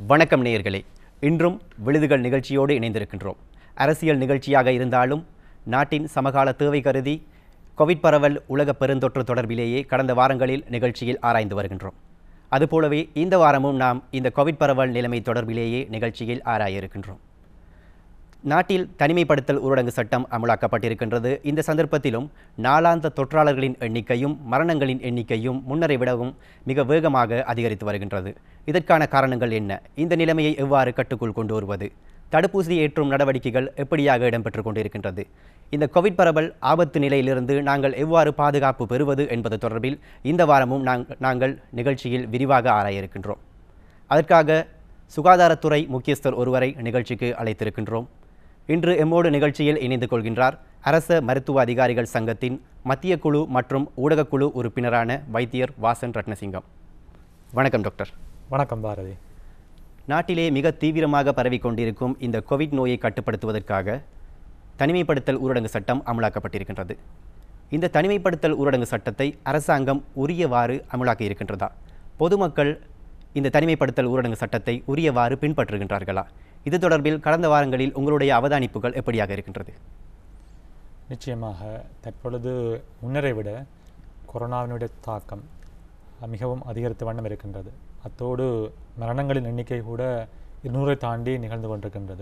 வணக்கம் நேயர்களே இன்றும் விழுதுகள் நிகழ்ச்சியோடு இணைந்திருக்கின்றோம் அரசியல் நிகழ்ச்சியாக இருந்தாலும் நாட்டின் சமகால தேவை கருதி கோவிட் பரவல் உலக பெருந்தொற்று தொடர்பிலேயே கடந்த வாரங்களில் நிகழ்ச்சியில் ஆராய்ந்து வருகின்றோம் அதுபோலவே இந்த வாரமும் நாம் இந்த கோவிட் பரவல் நிலைமை தொடர்பிலேயே நிகழ்ச்சியில் ஆராய இருக்கின்றோம் நாட்டில் தனிமைப்படுத்தல் ஊரடங்கு சட்டம் அமலாக்கப்பட்டிருக்கின்றது இந்த சந்தர்ப்பத்திலும் நாளாந்த தொற்றாளர்களின் எண்ணிக்கையும் மரணங்களின் எண்ணிக்கையும் முன்னரை விடவும் மிக வேகமாக அதிகரித்து வருகின்றது இதற்கான காரணங்கள் என்ன இந்த நிலைமையை எவ்வாறு கட்டுக்குள் கொண்டு வருவது தடுப்பூசி ஏற்றும் நடவடிக்கைகள் எப்படியாக இடம்பெற்று கொண்டிருக்கின்றது இந்த கோவிட் பரவல் ஆபத்து நிலையிலிருந்து நாங்கள் எவ்வாறு பாதுகாப்பு பெறுவது என்பது தொடர்பில் இந்த வாரமும் நாங் நாங்கள் நிகழ்ச்சியில் விரிவாக ஆராய இருக்கின்றோம் அதற்காக சுகாதாரத்துறை முக்கியஸ்தர் ஒருவரை நிகழ்ச்சிக்கு அழைத்திருக்கின்றோம் இன்று எம்மோடு நிகழ்ச்சியில் இணைந்து கொள்கின்றார் அரச மருத்துவ அதிகாரிகள் சங்கத்தின் மத்திய குழு மற்றும் ஊடகக்குழு உறுப்பினரான வைத்தியர் வாசன் ரத்னசிங்கம் வணக்கம் டாக்டர் வணக்கம் பாரதி நாட்டிலே மிக தீவிரமாக பரவிக் கொண்டிருக்கும் இந்த கோவிட் நோயை கட்டுப்படுத்துவதற்காக தனிமைப்படுத்தல் ஊரடங்கு சட்டம் அமலாக்கப்பட்டிருக்கின்றது இந்த தனிமைப்படுத்தல் ஊரடங்கு சட்டத்தை அரசாங்கம் உரியவாறு அமலாக்கி இருக்கின்றதா பொதுமக்கள் இந்த தனிமைப்படுத்தல் ஊரடங்கு சட்டத்தை உரியவாறு பின்பற்றுகின்றார்களா இது தொடர்பில் கடந்த வாரங்களில் உங்களுடைய அவதானிப்புகள் எப்படியாக இருக்கின்றது நிச்சயமாக தற்பொழுது முன்னரை விட கொரோனாவினுடைய தாக்கம் மிகவும் அதிகரித்த வண்ணம் இருக்கின்றது அத்தோடு மரணங்களின் எண்ணிக்கை கூட இருநூறை தாண்டி நிகழ்ந்து கொண்டிருக்கின்றது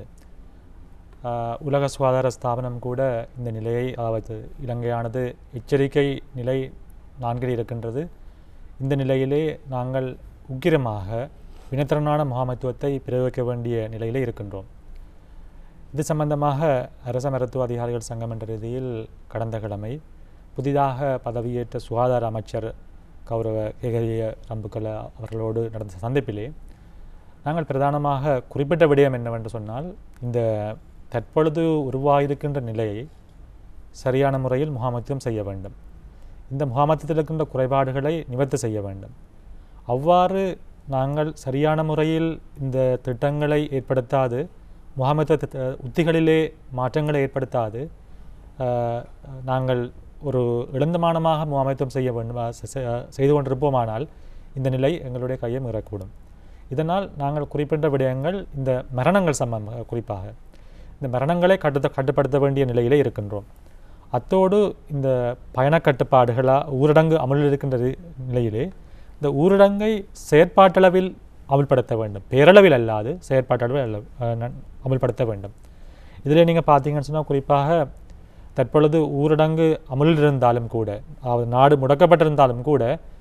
ஆஹ் உலக சுகாதார ஸ்தாபனம் கூட இந்த நிலையை அதாவது இலங்கையானது எச்சரிக்கை நிலை நான்கில் இருக்கின்றது இந்த நிலையிலே நாங்கள் உக்கிரமாக வினத்திறனான முகாமைத்துவத்தை பிரயோகிக்க வேண்டிய நிலையிலே இருக்கின்றோம் இது சம்பந்தமாக அரச மருத்துவ அதிகாரிகள் சங்கம் என்ற ரீதியில் கடந்த கிழமை புதிதாக பதவியேற்ற சுகாதார அமைச்சர் கௌரவ கேகரிய ரம்புக்கல அவர்களோடு நடந்த சந்திப்பிலே நாங்கள் பிரதானமாக குறிப்பிட்ட விடயம் என்னவென்று சொன்னால் இந்த தற்பொழுது உருவாகியிருக்கின்ற நிலையை சரியான முறையில் முகாமைத்துவம் செய்ய வேண்டும் இந்த முகாமைத்துவத்தில் இருக்கின்ற குறைபாடுகளை நிவர்த்தி செய்ய வேண்டும் அவ்வாறு நாங்கள் சரியான முறையில் இந்த திட்டங்களை ஏற்படுத்தாது முகாமைத்துவ திட்ட- உத்திகளிலே மாற்றங்களை ஏற்படுத்தாது ஆஹ், நாங்கள் ஒரு இழந்தமானமாக முகாமைத்துவம் செய்ய வேண்டும் ஆஹ் செ- செ- செய்து கொண்டிருப்போமானால் இந்த நிலை எங்களுடைய கையை மீறக்கூடும் இதனால் நாங்கள் குறிப்பிட்ட விடயங்கள் இந்த மரணங்கள் சம்பந்த குறிப்பாக இந்த மரணங்களை கட்டு கட்டுப்படுத்த வேண்டிய நிலையிலே இருக்கின்றோம் அத்தோடு இந்த பயணக் கட்டுப்பாடுகளா ஊரடங்கு அமலில் இருக்கின்ற ரி- நிலையிலே இந்த ஊரடங்கை செயற்பாட்டளவில் அமல்படுத்த வேண்டும் பேரளவில் அல்லாது செயற்பாட்டளவில் அல்ல அஹ், நன்- அமல்படுத்த வேண்டும் இதில் நீங்கள் பார்த்தீங்கன்னு சொன்னால் குறிப்பாக தற்பொழுது ஊரடங்கு அமலில் இருந்தாலும் கூட அதாவது நாடு முடக்கப்பட்டிருந்தாலும் கூட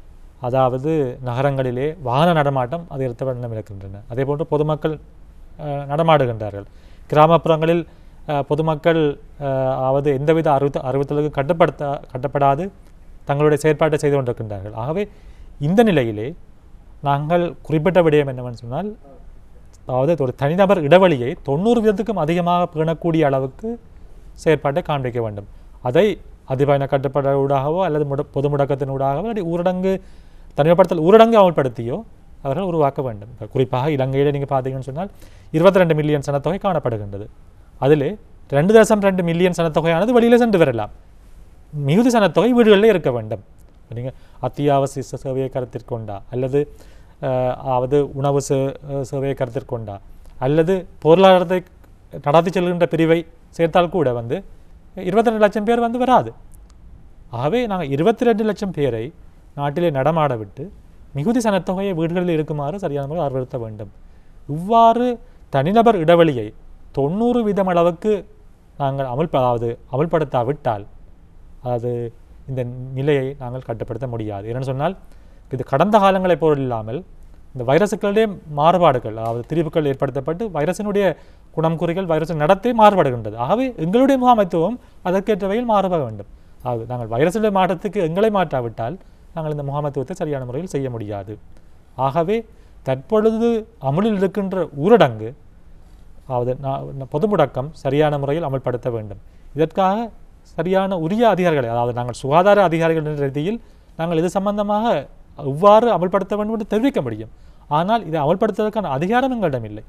அதாவது நகரங்களிலே வாகன நடமாட்டம் அதிகரித்த வண்ணம் இருக்கின்றன அதே போன்று பொதுமக்கள் அஹ், நடமாடுகின்றார்கள் கிராமப்புறங்களில் அஹ், பொதுமக்கள் அஹ், அதாவது எந்தவித அறிவித்த அறிவித்தலுக்கும் கட்டுப்படுத்த கட்டப்படாது தங்களுடைய செயற்பாட்டை செய்து கொண்டிருக்கின்றார்கள் ஆகவே இந்த நிலையிலே நாங்கள் குறிப்பிட்ட விடயம் என்னவென்று சொன்னால் அதாவது ஒரு தனிநபர் இடைவெளியை தொண்ணூறு வீதத்துக்கும் அதிகமாக பேணக்கூடிய அளவுக்கு செயற்பாட்டை காண்பிக்க வேண்டும் அதை அதிபயண கட்டுப்பாடு ஊடாகவோ அல்லது முட பொது முடக்கத்தின் ஊடாகவோ அல்லது ஊரடங்கு தனிமைப்படுத்தல் ஊரடங்கு அமல்படுத்தியோ அவர்கள் உருவாக்க வேண்டும் இப்ப குறிப்பாக இலங்கையில் நீங்கள் பார்த்தீங்கன்னு சொன்னால் இருபத்தி ரெண்டு மில்லியன் சனத்தொகை காணப்படுகின்றது அதிலே ரெண்டு தசம் ரெண்டு மில்லியன் சனத்தொகையானது வெளியில் சென்று வரலாம் மிகுதி சனத்தொகை வீடுகளிலே இருக்க வேண்டும் நீங்கள் அத்தியாவசிய சே- சேவையை கருத்தில் கொண்டா அல்லது அஹ், அதாவது உணவு சே- அஹ், சேவையை கருத்தில் கொண்டா அல்லது பொருளாதாரத்தை நடத்தி செல்கின்ற பிரிவை சேர்த்தால் கூட வந்து இருபத்தி ரெண்டு லட்சம் பேர் வந்து வராது ஆகவே நாங்கள் இருபத்தி ரெண்டு லட்சம் பேரை நாட்டிலே நடமாட விட்டு மிகுதி சனத்தொகையை வீடுகளில் இருக்குமாறு சரியான முறையில் அறிவுறுத்த வேண்டும் இவ்வாறு தனிநபர் இடைவெளியை தொண்ணூறு வீதம் அளவுக்கு நாங்கள் அமல் அதாவது அமல்படுத்தாவிட்டால் அதாவது இந்த நிலையை நாங்கள் கட்டுப்படுத்த முடியாது என்னென்னு சொன்னால் இது கடந்த காலங்களைப் போல் இல்லாமல் இந்த வைரசுக்களிடையே மாறுபாடுகள் அதாவது திரிவுகள் ஏற்படுத்தப்பட்டு வைரஸினுடைய குணம் குறிகள் வைரஸின் நடத்தை மாறுபடுகின்றது ஆகவே எங்களுடைய முகாமைத்துவம் அதற்கேற்ற வகையில் மாறுபட வேண்டும் அதாவது நாங்கள் வைரஸுடைய மாற்றத்துக்கு எங்களை மாற்றாவிட்டால் நாங்கள் இந்த முகாமைத்துவத்தை சரியான முறையில் செய்ய முடியாது ஆகவே தற்பொழுது அமலில் இருக்கின்ற ஊரடங்கு அதாவது நா- ந- பொது முடக்கம் சரியான முறையில் அமல்படுத்த வேண்டும் இதற்காக சரியான உரிய அதிகாரிகளை அதாவது நாங்கள் சுகாதார அதிகாரிகள் என்ற ரீதியில் நாங்கள் இது சம்பந்தமாக இவ்வாறு அமல்படுத்த வேண்டும் என்று தெரிவிக்க முடியும் ஆனால் இதை அமல்படுத்துவதற்கான அதிகாரம் எங்களிடம் இல்லை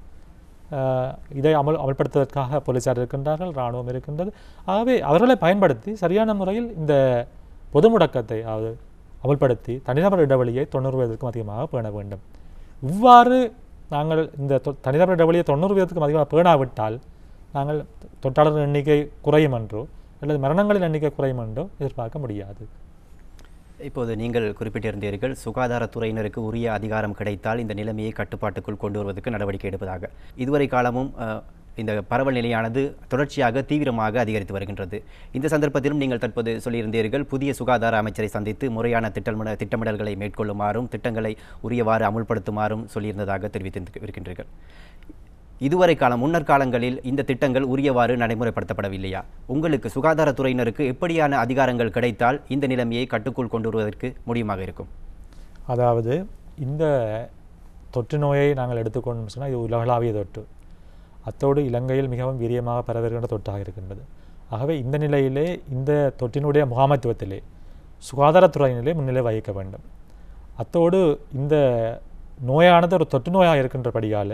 ஆஹ் இதை அமல் அமல்படுத்துவதற்காக போலீசார் இருக்கின்றார்கள் இராணுவம் இருக்கின்றது ஆகவே அவர்களை பயன்படுத்தி சரியான முறையில் இந்த பொது முடக்கத்தை அதாவது அமல்படுத்தி தனிநபர் இடைவெளியை தொண்ணூறு வயதுக்கும் அதிகமாக பேண வேண்டும் இவ்வாறு நாங்கள் இந்த தொ- தனிநபர் இடைவெளியை தொண்ணூறு வீதத்துக்கும் அதிகமாக பேணாவிட்டால் நாங்கள் தொற்றாளர் எண்ணிக்கை குறையும் என்றோ அல்லது மரணங்களின் எண்ணிக்கை குறையும் என்றோ எதிர்பார்க்க முடியாது இப்போது நீங்கள் குறிப்பிட்டிருந்தீர்கள் சுகாதாரத்துறையினருக்கு உரிய அதிகாரம் கிடைத்தால் இந்த நிலைமையை கட்டுப்பாட்டுக்குள் கொண்டு வருவதற்கு நடவடிக்கை எடுப்பதாக இதுவரை காலமும் அஹ், இந்த பரவல் நிலையானது தொடர்ச்சியாக தீவிரமாக அதிகரித்து வருகின்றது இந்த சந்தர்ப்பத்திலும் நீங்கள் தற்போது சொல்லியிருந்தீர்கள் புதிய சுகாதார அமைச்சரை சந்தித்து முறையான திட்டமிட திட்டமிடல்களை மேற்கொள்ளுமாறும் திட்டங்களை உரியவாறு அமுல்படுத்துமாறும் சொல்லியிருந்ததாக தெரிவித்து இருக்கின்றீர்கள் இதுவரை காலம் முன்னர் காலங்களில் இந்த திட்டங்கள் உரியவாறு நடைமுறைப்படுத்தப்படவில்லையா உங்களுக்கு சுகாதாரத்துறையினருக்கு எப்படியான அதிகாரங்கள் கிடைத்தால் இந்த நிலைமையை கட்டுக்குள் கொண்டு வருவதற்கு முடியுமாக இருக்கும் அதாவது இந்த தொற்று நோயை நாங்கள் எடுத்துக்கொண்டோம் சொன்னால் இது உலகளாவிய தொற்று அத்தோடு இலங்கையில் மிகவும் வீரியமாக பரவுகின்ற தொற்றாக இருக்கின்றது ஆகவே இந்த நிலையிலே இந்த தொற்றினுடைய முகாமைத்துவத்திலே சுகாதாரத்துறையினிலே முன்னிலை வகிக்க வேண்டும் அத்தோடு இந்த நோயானது ஒரு தொற்று நோயாக இருக்கின்றபடியால்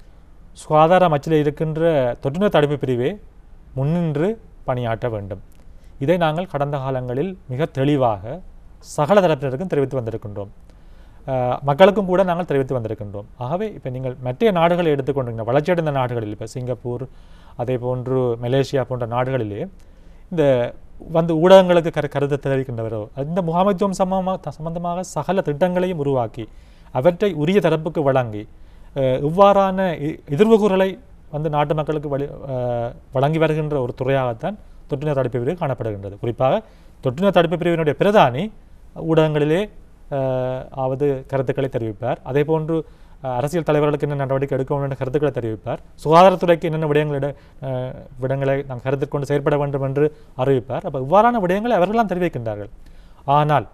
சுகாதார அமைச்சில் இருக்கின்ற தொற்றுநோய் தடுப்பு பிரிவே முன்னின்று பணியாற்ற வேண்டும் இதை நாங்கள் கடந்த காலங்களில் மிக தெளிவாக சகல தரப்பினருக்கும் தெரிவித்து வந்திருக்கின்றோம் அஹ், மக்களுக்கும் கூட நாங்கள் தெரிவித்து வந்திருக்கின்றோம் ஆகவே இப்போ நீங்கள் மற்ற நாடுகளை எடுத்துக்கொண்டீங்க வளர்ச்சியடைந்த நாடுகளில் இப்போ சிங்கப்பூர் அதே போன்று மலேசியா போன்ற நாடுகளிலே இந்த வந்து ஊடகங்களுக்கு கரு கருத்து தெரிவிக்கின்றவரோ இந்த முகாமைத்துவம் சம்பந்தமாக சம்பந்தமாக சகல திட்டங்களையும் உருவாக்கி அவற்றை உரிய தரப்புக்கு வழங்கி அஹ், இவ்வாறான எ- எதிர்வுகூறலை வந்து நாட்டு மக்களுக்கு வழி அஹ், வழங்கி வருகின்ற ஒரு துறையாகத்தான் தொற்றுநோய் தடுப்பு பிரிவு காணப்படுகின்றது குறிப்பாக தொற்றுநோய் தடுப்பு பிரிவினுடைய பிரதானி ஊடகங்களிலே அஹ், ஆவது கருத்துக்களை தெரிவிப்பார் அதே போன்று அஹ், அரசியல் தலைவர்களுக்கு என்ன நடவடிக்கை எடுக்க வேண்டும் என்ற கருத்துக்களை தெரிவிப்பார் சுகாதாரத்துறைக்கு என்னென்ன விடயங்களிட அஹ், விடங்களை நாம் கருத்தில் கொண்டு செயற்பட வேண்டும் என்று அறிவிப்பார் அப்போ இவ்வாறான விடயங்களை அவர்கள்லாம் தெரிவிக்கின்றார்கள் ஆனால்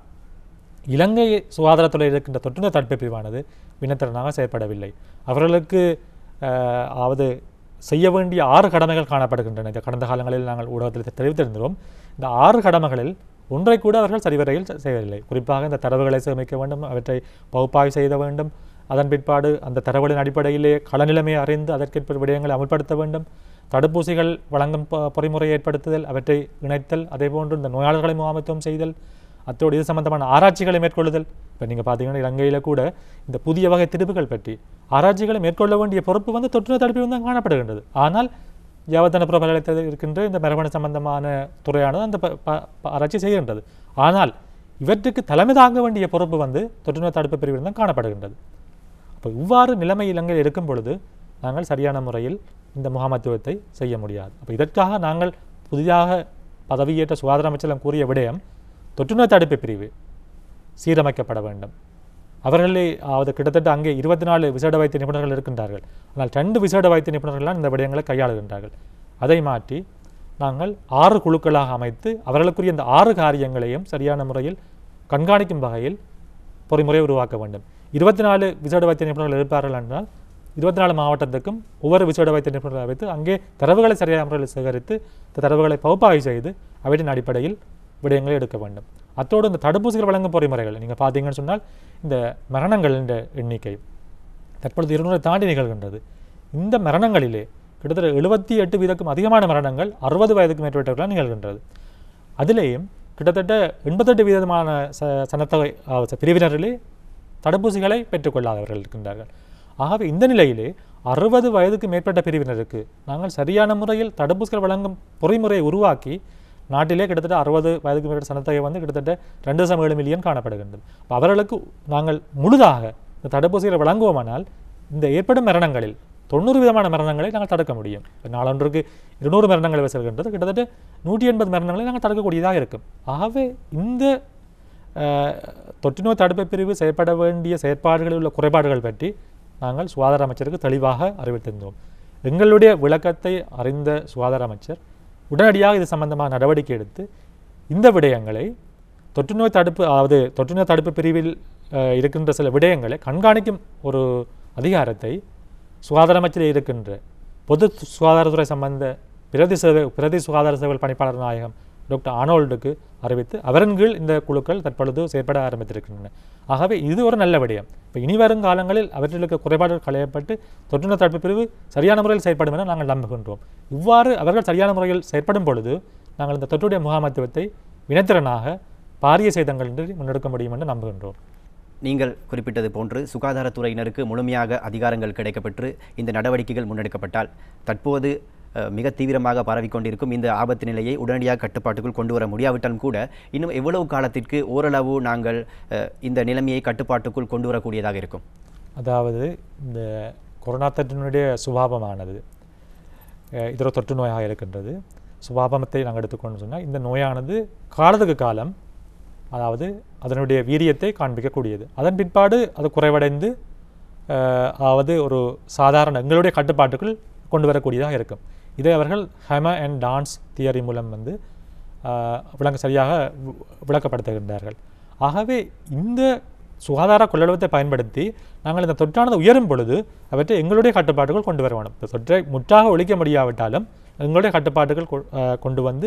இலங்கை சுகாதாரத்துறையில் இருக்கின்ற தொற்றுநோய் தடுப்பு பிரிவானது வினத்திறனாக செயற்படவில்லை அவர்களுக்கு அஹ், அதாவது செய்ய வேண்டிய ஆறு கடமைகள் காணப்படுகின்றன இந்த கடந்த காலங்களில் நாங்கள் ஊடகத்தில் தெரிவித்திருந்தோம் இந்த ஆறு கடமைகளில் ஒன்றை கூட அவர்கள் சரிவரையில் செ- செய்யவில்லை குறிப்பாக இந்த தரவுகளை சேமிக்க வேண்டும் அவற்றை பகுப்பாய்வு செய்த வேண்டும் அதன் பிற்பாடு அந்த தரவுகளின் அடிப்படையிலே களநிலைமையை அறிந்து அதற்கேற்ப விடயங்களை அமல்படுத்த வேண்டும் தடுப்பூசிகள் வழங்கும் பொ- பொறிமுறையை ஏற்படுத்துதல் அவற்றை இணைத்தல் அதேபோன்று இந்த நோயாளர்களை முகாமைத்துவம் செய்தல் அத்தோடு இது சம்பந்தமான ஆராய்ச்சிகளை மேற்கொள்ளுதல் இப்போ நீங்கள் பார்த்தீங்கன்னா இலங்கையில் கூட இந்த புதிய வகை திரிபுகள் பற்றி ஆராய்ச்சிகளை மேற்கொள்ள வேண்டிய பொறுப்பு வந்து தொற்றுநோய் தடுப்பில் தான் காணப்படுகின்றது ஆனால் யாவத்தனப்புற பல்கலைக்கழகத்தில் இருக்கின்ற இந்த மரபணு சம்பந்தமான துறையானது அந்த ப- ப- ப- ஆராய்ச்சி செய்கின்றது ஆனால் இவற்றுக்கு தலைமை தாங்க வேண்டிய பொறுப்பு வந்து தொற்றுநோய் தடுப்பு பிரிவில் தான் காணப்படுகின்றது அப்போ இவ்வாறு நிலைமை இலங்கையில் இருக்கும் பொழுது நாங்கள் சரியான முறையில் இந்த முகாமத்துவத்தை செய்ய முடியாது அப்போ இதற்காக நாங்கள் புதிதாக பதவியேற்ற சுகாதார அமைச்சரம் கூறிய விடயம் தொற்றுநோய் தடுப்பு பிரிவு சீரமைக்கப்பட வேண்டும் அவர்களே அதாவது கிட்டத்தட்ட அங்கே இருபத்தி நாலு விசேட வைத்திய நிபுணர்கள் இருக்கின்றார்கள் ஆனால் ரெண்டு விசேட வைத்திய நிபுணர்கள்லாம் இந்த விடயங்களை கையாளுகின்றார்கள் அதை மாற்றி நாங்கள் ஆறு குழுக்களாக அமைத்து அவர்களுக்குரிய இந்த ஆறு காரியங்களையும் சரியான முறையில் கண்காணிக்கும் வகையில் பொறிமுறையை உருவாக்க வேண்டும் இருபத்தி நாலு விசேட வைத்திய நிபுணர்கள் இருப்பார்கள் என்றால் இருபத்தி நாலு மாவட்டத்துக்கும் ஒவ்வொரு விசேட வைத்திய நிபுணர்களை வைத்து அங்கே தரவுகளை சரியான முறையில் சேகரித்து இந்த தரவுகளை பகுப்பாய்வு செய்து அவற்றின் அடிப்படையில் விடயங்களை எடுக்க வேண்டும் அத்தோடு இந்த தடுப்பூசிகள் வழங்கும் பொறிமுறைகள் நீங்கள் பார்த்தீங்கன்னு சொன்னால் இந்த மரணங்களின் எண்ணிக்கை தற்பொழுது இருநூறை தாண்டி நிகழ்கின்றது இந்த மரணங்களிலே கிட்டத்தட்ட எழுபத்தி எட்டு வீதக்கும் அதிகமான மரணங்கள் அறுபது வயதுக்கு மேற்பட்டவர்களால் நிகழ்கின்றது அதிலேயும் கிட்டத்தட்ட எண்பத்தெட்டு வீதமான ச சனத்தொகை அஹ், பிரிவினரிலே தடுப்பூசிகளை பெற்றுக்கொள்ளாதவர்கள் இருக்கின்றார்கள் ஆகவே இந்த நிலையிலே அறுபது வயதுக்கு மேற்பட்ட பிரிவினருக்கு நாங்கள் சரியான முறையில் தடுப்பூசிகள் வழங்கும் பொறிமுறையை உருவாக்கி நாட்டிலே கிட்டத்தட்ட அறுபது வயதுக்கு மேற்பட்ட சனத்தொகை வந்து கிட்டத்தட்ட ரெண்டு தசம் ஏழு மில்லியன் காணப்படுகின்றது அப்ப அவர்களுக்கு நாங்கள் முழுதாக இந்த தடுப்பூசிகளை வழங்குவோமானால் இந்த ஏற்படும் மரணங்களில் தொண்ணூறு விதமான மரணங்களை நாங்கள் தடுக்க முடியும் இப்ப நாளொன்றுக்கு இருநூறு மரணங்கள் செல்கின்றது கிட்டத்தட்ட நூற்றி எண்பது மரணங்களை நாங்கள் தடுக்கக்கூடியதாக இருக்கும் ஆகவே இந்த அஹ், தொற்றுநோய் தடுப்பு பிரிவு செயற்பட வேண்டிய செயற்பாடுகளில் உள்ள குறைபாடுகள் பற்றி நாங்கள் சுகாதார அமைச்சருக்கு தெளிவாக அறிவித்திருந்தோம் எங்களுடைய விளக்கத்தை அறிந்த சுகாதார அமைச்சர் உடனடியாக இது சம்பந்தமாக நடவடிக்கை எடுத்து இந்த விடயங்களை தொற்றுநோய் தடுப்பு அதாவது தொற்றுநோய் தடுப்பு பிரிவில் அஹ், இருக்கின்ற சில விடயங்களை கண்காணிக்கும் ஒரு அதிகாரத்தை சுகாதார அமைச்சில் இருக்கின்ற பொது சுகாதாரத்துறை சம்பந்த பிரதி சேவை பிரதி சுகாதார சேவை பணிப்பாளர் நாயகம் டாக்டர் ஆனோல்டுக்கு அறிவித்து அவரின் கீழ் இந்த குழுக்கள் தற்பொழுது செயற்பட ஆரம்பித்திருக்கின்றன ஆகவே இது ஒரு நல்ல விடயம் இப்போ இனி வரும் காலங்களில் அவற்றில் இருக்க குறைபாடுகள் களையப்பட்டு தொற்றுநோய் தடுப்பு பிரிவு சரியான முறையில் செயற்படும் என நாங்கள் நம்புகின்றோம் இவ்வாறு அவர்கள் சரியான முறையில் செயற்படும் பொழுது நாங்கள் இந்த தொற்றுடைய முகாமத்துவத்தை வினைத்திறனாக பாரிய சேதங்களின்றி முன்னெடுக்க முடியும் என்று நம்புகின்றோம் நீங்கள் குறிப்பிட்டது போன்று சுகாதாரத்துறையினருக்கு முழுமையாக அதிகாரங்கள் கிடைக்கப்பெற்று இந்த நடவடிக்கைகள் முன்னெடுக்கப்பட்டால் தற்போது அஹ், மிக தீவிரமாக பரவிக்கொண்டிருக்கும் இந்த ஆபத்து நிலையை உடனடியாக கட்டுப்பாட்டுக்குள் கொண்டு வர முடியாவிட்டாலும் கூட இன்னும் எவ்வளவு காலத்திற்கு ஓரளவு நாங்கள் அஹ், இந்த நிலைமையை கட்டுப்பாட்டுக்குள் கொண்டு வரக்கூடியதாக இருக்கும் அதாவது இந்த கொரோனா தொற்றினுடைய சுபாவமானது அஹ், இது ஒரு தொற்று நோயாக இருக்கின்றது சுபாவத்தை நாங்கள் எடுத்துக்கொண்டு சொன்னால் இந்த நோயானது காலத்துக்கு காலம் அதாவது அதனுடைய வீரியத்தை காண்பிக்கக்கூடியது அதன் பிற்பாடு அது குறைவடைந்து அஹ், அதாவது ஒரு சாதாரண எங்களுடைய கட்டுப்பாட்டுக்குள் கொண்டு வரக்கூடியதாக இருக்கும் இதை அவர்கள் ஹெம அண்ட் டான்ஸ் தியரி மூலம் வந்து அஹ், விளங்க சரியாக வி- விளக்கப்படுத்துகின்றார்கள் ஆகவே இந்த சுகாதார கொள்ளளவத்தை பயன்படுத்தி நாங்கள் இந்த தொற்றானது உயரும் பொழுது அவற்றை எங்களுடைய கட்டுப்பாட்டுக்குள் கொண்டு வர வேண்டும் இந்த தொற்றை முற்றாக ஒழிக்க முடியாவிட்டாலும் எங்களுடைய கட்டுப்பாட்டுக்குள் கொ- அஹ், கொண்டு வந்து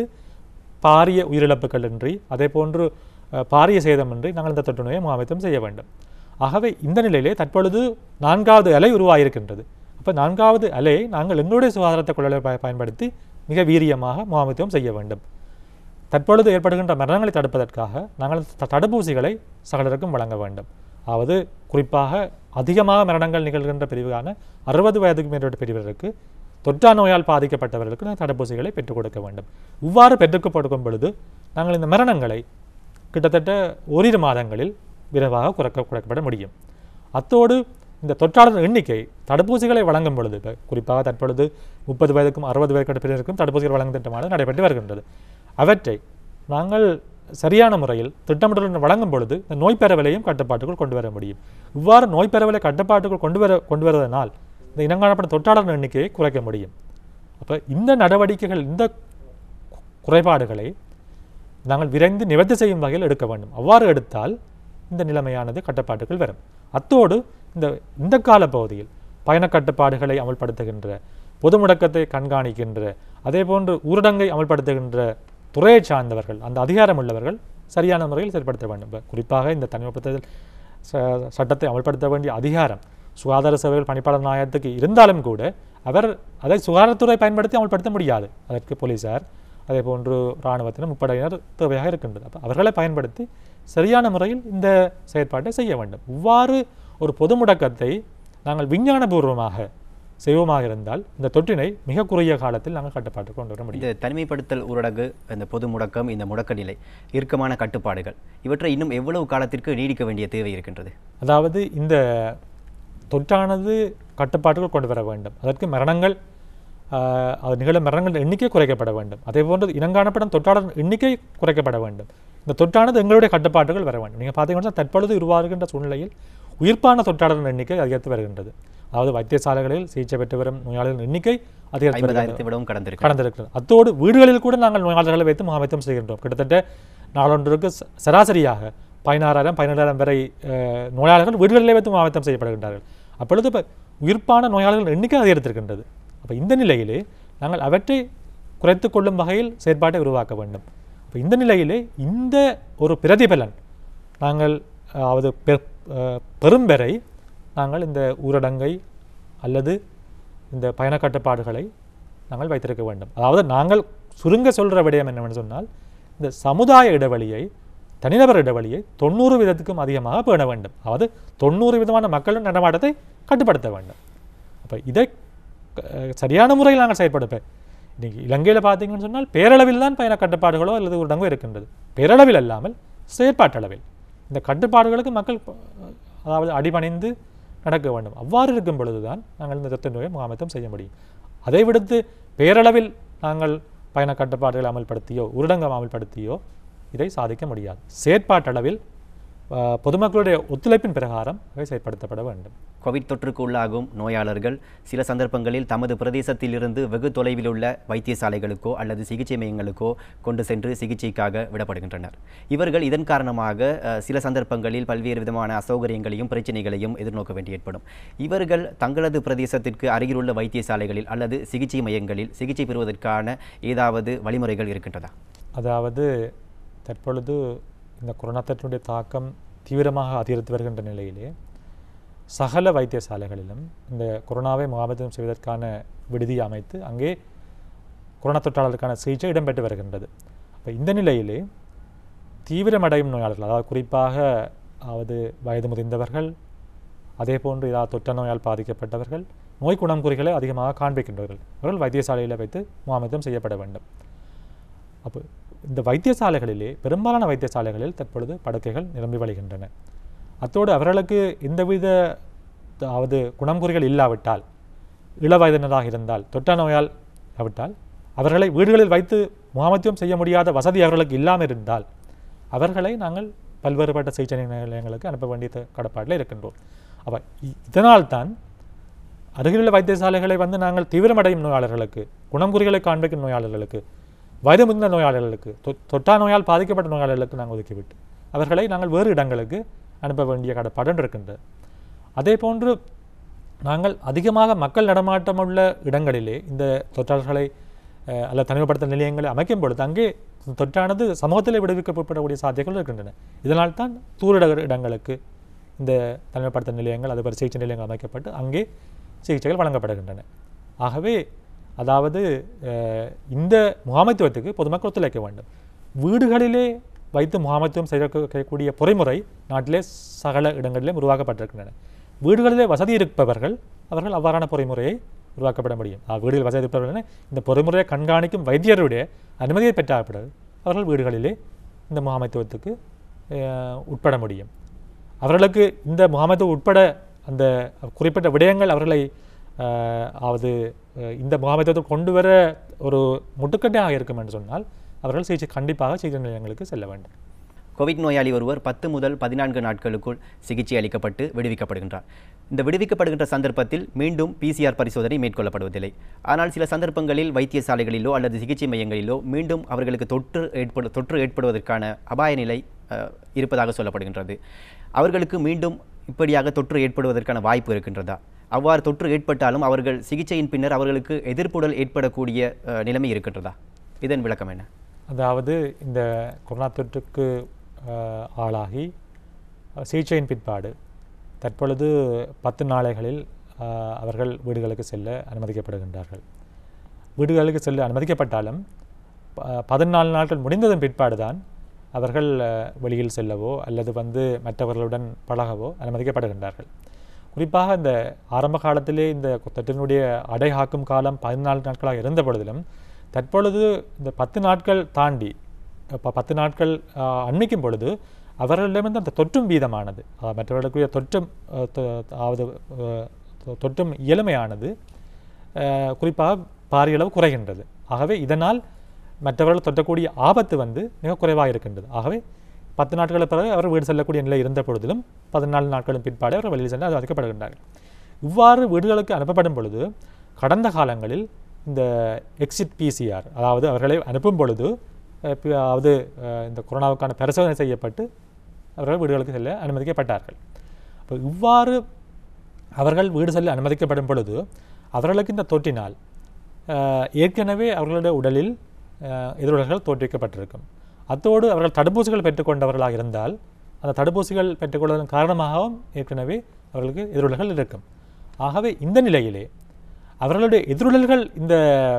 பாரிய உயிரிழப்புகள் இன்றி அதே போன்று அஹ், பாரிய சேதமின்றி நாங்கள் இந்த தொற்று நோயை முகாமைத்துவம் செய்ய வேண்டும் ஆகவே இந்த நிலையிலே தற்பொழுது நான்காவது அலை உருவாகியிருக்கின்றது அப்போ நான்காவது அலையை நாங்கள் எங்களுடைய சுகாதாரத்தை கொள்ளலை பய- பயன்படுத்தி மிக வீரியமாக முகாமைத்துவம் செய்ய வேண்டும் தற்பொழுது ஏற்படுகின்ற மரணங்களை தடுப்பதற்காக நாங்கள் த- தடுப்பூசிகளை சகலருக்கும் வழங்க வேண்டும் அதாவது குறிப்பாக அதிகமாக மரணங்கள் நிகழ்கின்ற பிரிவான அறுபது வயதுக்கு மேற்பட்ட பிரிவினருக்கு தொற்றா நோயால் பாதிக்கப்பட்டவர்களுக்கு நாங்கள் தடுப்பூசிகளை பெற்றுக் கொடுக்க வேண்டும் இவ்வாறு பெற்றுக் கொடுக்கும் பொழுது நாங்கள் இந்த மரணங்களை கிட்டத்தட்ட ஓரிரு மாதங்களில் விரைவாக குறைக்க குறைக்கப்பட முடியும் அத்தோடு இந்த தொற்றாளர் எண்ணிக்கை தடுப்பூசிகளை வழங்கும் பொழுது இப்ப குறிப்பாக தற்பொழுது முப்பது வயதுக்கும் அறுபது வயது பிரிவினருக்கும் தடுப்பூசிகள் வழங்கும் திட்டமானது நடைபெற்று வருகின்றது அவற்றை நாங்கள் சரியான முறையில் திட்டமிடலுடன் வழங்கும் பொழுது இந்த நோய் பரவலையும் கட்டுப்பாட்டுக்குள் கொண்டு வர முடியும் இவ்வாறு நோய் பரவலை கட்டுப்பாட்டுக்குள் கொண்டு வர கொண்டு வருவதனால் இந்த இனங்காணப்பட்ட தொற்றாளர் எண்ணிக்கையை குறைக்க முடியும் அப்போ இந்த நடவடிக்கைகள் இந்த கு- குறைபாடுகளை நாங்கள் விரைந்து நிவர்த்தி செய்யும் வகையில் எடுக்க வேண்டும் அவ்வாறு எடுத்தால் இந்த நிலைமையானது கட்டுப்பாட்டுக்குள் வரும் அத்தோடு இந்த இந்த கால பகுதியில் பயண கட்டுப்பாடுகளை அமல்படுத்துகின்ற பொது முடக்கத்தை கண்காணிக்கின்ற அதே போன்று ஊரடங்கை அமல்படுத்துகின்ற துறையை சார்ந்தவர்கள் அந்த அதிகாரம் உள்ளவர்கள் சரியான முறையில் செயல்படுத்த வேண்டும் இப்ப குறிப்பாக இந்த தனிமைப்படுத்துதல் ச- சட்டத்தை அமல்படுத்த வேண்டிய அதிகாரம் சுகாதார சேவைகள் பணிப்பாளர் நாயகத்துக்கு இருந்தாலும் கூட அவர் அதை சுகாதாரத்துறை பயன்படுத்தி அமல்படுத்த முடியாது அதற்கு போலீசார் அதே போன்று இராணுவத்தினர் முப்படையினர் தேவையாக இருக்கின்றது அப்ப அவர்களை பயன்படுத்தி சரியான முறையில் இந்த செயற்பாட்டை செய்ய வேண்டும் இவ்வாறு ஒரு பொது முடக்கத்தை நாங்கள் விஞ்ஞானபூர்வமாக செய்வோமாக இருந்தால் இந்த தொற்றினை மிக குறுகிய காலத்தில் நாங்கள் கட்டுப்பாட்டுக்கு கொண்டு வர முடியும் இந்த தனிமைப்படுத்தல் ஊரடங்கு இந்த பொது முடக்கம் இந்த முடக்க நிலை இறுக்கமான கட்டுப்பாடுகள் இவற்றை இன்னும் எவ்வளவு காலத்திற்கு நீடிக்க வேண்டிய தேவை இருக்கின்றது அதாவது இந்த தொற்றானது கட்டுப்பாட்டுக்குள் கொண்டு வர வேண்டும் அதற்கு மரணங்கள் ஆஹ், அது நிகழும் மரணங்கள் எண்ணிக்கை குறைக்கப்பட வேண்டும் அதே போன்று இனங்காணப்படும் தொற்றாளர் எண்ணிக்கை குறைக்கப்பட வேண்டும் இந்த தொற்றானது எங்களுடைய கட்டுப்பாட்டுகள் வர வேண்டும் நீங்கள் பார்த்தீங்கன்னா தற்பொழுது உருவாகின்ற சூழ்நிலையில் உயிர்ப்பான தொற்றாளர் எண்ணிக்கை அதிகரித்து வருகின்றது அதாவது வைத்தியசாலைகளில் சிகிச்சை பெற்று வரும் நோயாளிகளின் எண்ணிக்கை அதிகரித்து வருகின்றது ஐம்பதாயிரத்தை விடவும் கடந்திருக்கு கடந்திருக்கிறது அத்தோடு வீடுகளில் கூட நாங்கள் நோயாளர்களை வைத்து முகாமைத்துவம் செய்கின்றோம் கிட்டத்தட்ட நாளொன்றுக்கு ச- சராசரியாக பதினாறாயிரம் பதினேழாயிரம் வரை அஹ், நோயாளர்கள் வீடுகளிலே வைத்து முகாமைத்துவம் செய்யப்படுகின்றார்கள் அப்பொழுது இப்போ உயிர்ப்பான நோயாளர்கள் எண்ணிக்கை அதிகரித்திருக்கின்றது அப்போ இந்த நிலையிலே நாங்கள் அவற்றை குறைத்துக் கொள்ளும் வகையில் செயற்பாட்டை உருவாக்க வேண்டும் அப்போ இந்த நிலையிலே இந்த ஒரு பிரதிபலன் நாங்கள் அதாவது பெ- அஹ், பெரும் வரை நாங்கள் இந்த ஊரடங்கை அல்லது இந்த பயண கட்டுப்பாடுகளை நாங்கள் வைத்திருக்க வேண்டும் அதாவது நாங்கள் சுருங்க சொல்கிற விடயம் என்னவென்று சொன்னால் இந்த சமுதாய இடைவெளியை தனிநபர் இடைவெளியை தொண்ணூறு விதத்துக்கும் அதிகமாக பேண வேண்டும் அதாவது தொண்ணூறு விதமான மக்களின் நடமாட்டத்தை கட்டுப்படுத்த வேண்டும் அப்போ இதை அஹ், சரியான முறையில் நாங்கள் செயல்படுத்த இன்னைக்கு இலங்கையில் பார்த்தீங்கன்னு சொன்னால் பேரளவில் தான் பயண கட்டுப்பாடுகளோ அல்லது ஊரடங்கோ இருக்கின்றது பேரளவில் அல்லாமல் செயற்பாட்டளவில் இந்த கட்டுப்பாடுகளுக்கு மக்கள் அஹ், அதாவது அடிபணிந்து நடக்க வேண்டும் அவ்வாறு இருக்கும் பொழுதுதான் நாங்கள் இந்த தொற்று நோயை முகாமைத்துவம் செய்ய முடியும் அதை விடுத்து பேரளவில் நாங்கள் பயண கட்டுப்பாடுகளை அமல்படுத்தியோ ஊரடங்கம் அமல்படுத்தியோ இதை சாதிக்க முடியாது செயற்பாட்டளவில் அஹ், பொதுமக்களுடைய ஒத்துழைப்பின் பிரகாரம் அவை செயற்படுத்தப்பட வேண்டும் கோவிட் தொற்றுக்கு உள்ளாகும் நோயாளர்கள் சில சந்தர்ப்பங்களில் தமது பிரதேசத்திலிருந்து வெகு தொலைவில் உள்ள வைத்தியசாலைகளுக்கோ அல்லது சிகிச்சை மையங்களுக்கோ கொண்டு சென்று சிகிச்சைக்காக விடப்படுகின்றனர் இவர்கள் இதன் காரணமாக அஹ், சில சந்தர்ப்பங்களில் பல்வேறு விதமான அசௌகரியங்களையும் பிரச்சனைகளையும் எதிர்நோக்க வேண்டி ஏற்படும் இவர்கள் தங்களது பிரதேசத்திற்கு அருகிலுள்ள வைத்தியசாலைகளில் அல்லது சிகிச்சை மையங்களில் சிகிச்சை பெறுவதற்கான ஏதாவது வழிமுறைகள் இருக்கின்றதா அதாவது தற்பொழுது இந்த கொரோனா தொற்றினுடைய தாக்கம் தீவிரமாக அதிகரித்து வருகின்ற நிலையிலே சகல வைத்தியசாலைகளிலும் இந்த கொரோனாவை முகாமைத்துவம் செய்வதற்கான விடுதி அமைத்து அங்கே கொரோனா தொற்றாளருக்கான சிகிச்சை இடம்பெற்று வருகின்றது அப்போ இந்த நிலையிலே தீவிரமடையும் நோயாளர்கள் அதாவது குறிப்பாக அதாவது வயது முதிர்ந்தவர்கள் அதே போன்று ஏதாவது தொற்ற நோயால் பாதிக்கப்பட்டவர்கள் நோய் குணங்குறிகளை அதிகமாக காண்பிக்கின்றவர்கள் அவர்கள் வைத்தியசாலையில் வைத்து முகாமித்தம் செய்யப்பட வேண்டும் அப்போ இந்த வைத்தியசாலைகளிலே பெரும்பாலான வைத்தியசாலைகளில் தற்பொழுது படுக்கைகள் நிரம்பி வழிகின்றன அத்தோடு அவர்களுக்கு எந்தவித அதாவது குணங்குறிகள் இல்லாவிட்டால் இளவயதினராக இருந்தால் தொற்ற நோயால் இல்லாவிட்டால் அவர்களை வீடுகளில் வைத்து முகாமத்துவம் செய்ய முடியாத வசதி அவர்களுக்கு இல்லாமல் இருந்தால் அவர்களை நாங்கள் பல்வேறுபட்ட சிகிச்சை நிலையங்களுக்கு அனுப்ப வேண்டிய த- கடப்பாட்டில் இருக்கின்றோம் அப்போ இதனால்தான் அருகிலுள்ள வைத்தியசாலைகளை வந்து நாங்கள் தீவிரமடையும் நோயாளர்களுக்கு குணங்குறிகளை காண்பிக்கும் நோயாளர்களுக்கு வயது முதிர்ந்த நோயாளர்களுக்கு தொ- தொற்றா நோயால் பாதிக்கப்பட்ட நோயாளர்களுக்கு நாங்கள் ஒதுக்கிவிட்டு அவர்களை நாங்கள் வேறு இடங்களுக்கு அனுப்ப வேண்டிய கடப்பாடு இருக்கின்றது அதே போன்று நாங்கள் அதிகமாக மக்கள் நடமாட்டம் உள்ள இடங்களிலே இந்த தொற்றாளர்களை அஹ், அல்லது தனிமைப்படுத்த நிலையங்களை அமைக்கும் பொழுது அங்கே தொற்றானது சமூகத்திலே விடுவிக்கப்படக்கூடிய சாத்தியங்கள் இருக்கின்றன இதனால் தான் தூரிட இடங்களுக்கு இந்த தனிமைப்படுத்த நிலையங்கள் அதுபோல் சிகிச்சை நிலையங்கள் அமைக்கப்பட்டு அங்கே சிகிச்சைகள் வழங்கப்படுகின்றன ஆகவே அதாவது அஹ், இந்த முகாமைத்துவத்துக்கு பொதுமக்கள் ஒத்துழைக்க வேண்டும் வீடுகளிலே வைத்து முகாமைத்துவம் செய்யக்கூடிய பொறிமுறை நாட்டிலே சகல இடங்களிலும் உருவாக்கப்பட்டிருக்கின்றன வீடுகளிலே வசதி இருப்பவர்கள் அவர்கள் அவ்வாறான பொறிமுறையை உருவாக்கப்பட முடியும் அஹ் வீடுகளில் வசதி இருப்பவர்கள் இந்த பொறிமுறையை கண்காணிக்கும் வைத்தியருடைய அனுமதியை பெற்ற பிறகு அவர்கள் வீடுகளிலே இந்த முகாமைத்துவத்துக்கு அஹ், உட்பட முடியும் அவர்களுக்கு இந்த முகாமைத்துவம் உட்பட அந்த குறிப்பிட்ட விடயங்கள் அவர்களை அஹ், அதாவது அஹ், இந்த முகாமைத்துவத்தை கொண்டு வர ஒரு முட்டுக்கட்டையாக இருக்கும் என்று சொன்னால் அவர்கள் சிகிச்சை கண்டிப்பாக சிகிச்சை நிலையங்களுக்கு செல்ல வேண்டும் கோவிட் நோயாளி ஒருவர் பத்து முதல் பதினான்கு நாட்களுக்குள் சிகிச்சை அளிக்கப்பட்டு விடுவிக்கப்படுகின்றார் இந்த விடுவிக்கப்படுகின்ற சந்தர்ப்பத்தில் மீண்டும் பிசிஆர் பரிசோதனை மேற்கொள்ளப்படுவதில்லை ஆனால் சில சந்தர்ப்பங்களில் வைத்தியசாலைகளிலோ அல்லது சிகிச்சை மையங்களிலோ மீண்டும் அவர்களுக்கு தொற்று ஏற்படு தொற்று ஏற்படுவதற்கான அபாய நிலை அஹ், இருப்பதாக சொல்லப்படுகின்றது அவர்களுக்கு மீண்டும் இப்படியாக தொற்று ஏற்படுவதற்கான வாய்ப்பு இருக்கின்றதா அவ்வாறு தொற்று ஏற்பட்டாலும் அவர்கள் சிகிச்சையின் பின்னர் அவர்களுக்கு எதிர்ப்புடல் ஏற்படக்கூடிய அஹ், நிலைமை இருக்கின்றதா இதன் விளக்கம் என்ன அதாவது இந்த கொரோனா தொற்றுக்கு அஹ், ஆளாகி அஹ், சிகிச்சையின் பிற்பாடு தற்பொழுது பத்து நாளைகளில் அஹ், அவர்கள் வீடுகளுக்கு செல்ல அனுமதிக்கப்படுகின்றார்கள் வீடுகளுக்கு செல்ல அனுமதிக்கப்பட்டாலும் ப- பதினாலு நாட்கள் முடிந்ததன் பிற்பாடு தான் அவர்கள் அஹ், வெளியில் செல்லவோ அல்லது வந்து மற்றவர்களுடன் பழகவோ அனுமதிக்கப்படுகின்றார்கள் குறிப்பாக இந்த ஆரம்ப காலத்திலே இந்த தொற்றினுடைய அடைகாக்கும் காலம் பதினாலு நாட்களாக இருந்த பொழுதிலும் தற்பொழுது இந்த பத்து நாட்கள் தாண்டி இப்போ பத்து நாட்கள் ஆஹ், அண்மிக்கும் பொழுது அவர்களிடமிருந்து அந்த தொற்றும் வீதமானது அஹ், மற்றவர்களுக்குரிய தொற்றும் அஹ், தொ- அதாவது அஹ், தொ- தொற்றும் இயலுமையானது அஹ், குறிப்பாக பாரிய அளவு குறைகின்றது ஆகவே இதனால் மற்றவர்கள் தொற்றக்கூடிய ஆபத்து வந்து மிக குறைவாக இருக்கின்றது ஆகவே பத்து நாட்களுக்கு பிறகு அவர் வீடு செல்லக்கூடிய நிலை இருந்த பொழுதிலும் பதினாலு நாட்களும் பிற்பாடு அவர் வெளியில் சென்று அனுமதிக்கப்படுகின்றார்கள் இவ்வாறு வீடுகளுக்கு அனுப்பப்படும் பொழுது கடந்த காலங்களில் இந்த எக்ஸிட் பிசிஆர் அதாவது அவர்களை அனுப்பும் பொழுது அஹ், பி- அதாவது அஹ், இந்த கொரோனாவுக்கான பரிசோதனை செய்யப்பட்டு அவர்கள் வீடுகளுக்கு செல்ல அனுமதிக்கப்பட்டார்கள் அப்போ இவ்வாறு அவர்கள் வீடு செல்ல அனுமதிக்கப்படும் பொழுது அவர்களுக்கு இந்த தொற்றினால் அஹ், ஏற்கனவே அவர்களுடைய உடலில் அஹ், எதிர்வுகள் தோற்றுவிக்கப்பட்டிருக்கும் அத்தோடு அவர்கள் தடுப்பூசிகள் பெற்றுக்கொண்டவர்களாக இருந்தால் அந்த தடுப்பூசிகள் பெற்றுக்கொள்வதன் காரணமாகவும் ஏற்கனவே அவர்களுக்கு எதிர்வுகள் இருக்கும் ஆகவே இந்த நிலையிலே அவர்களுடைய எதிர்வுகள் இந்த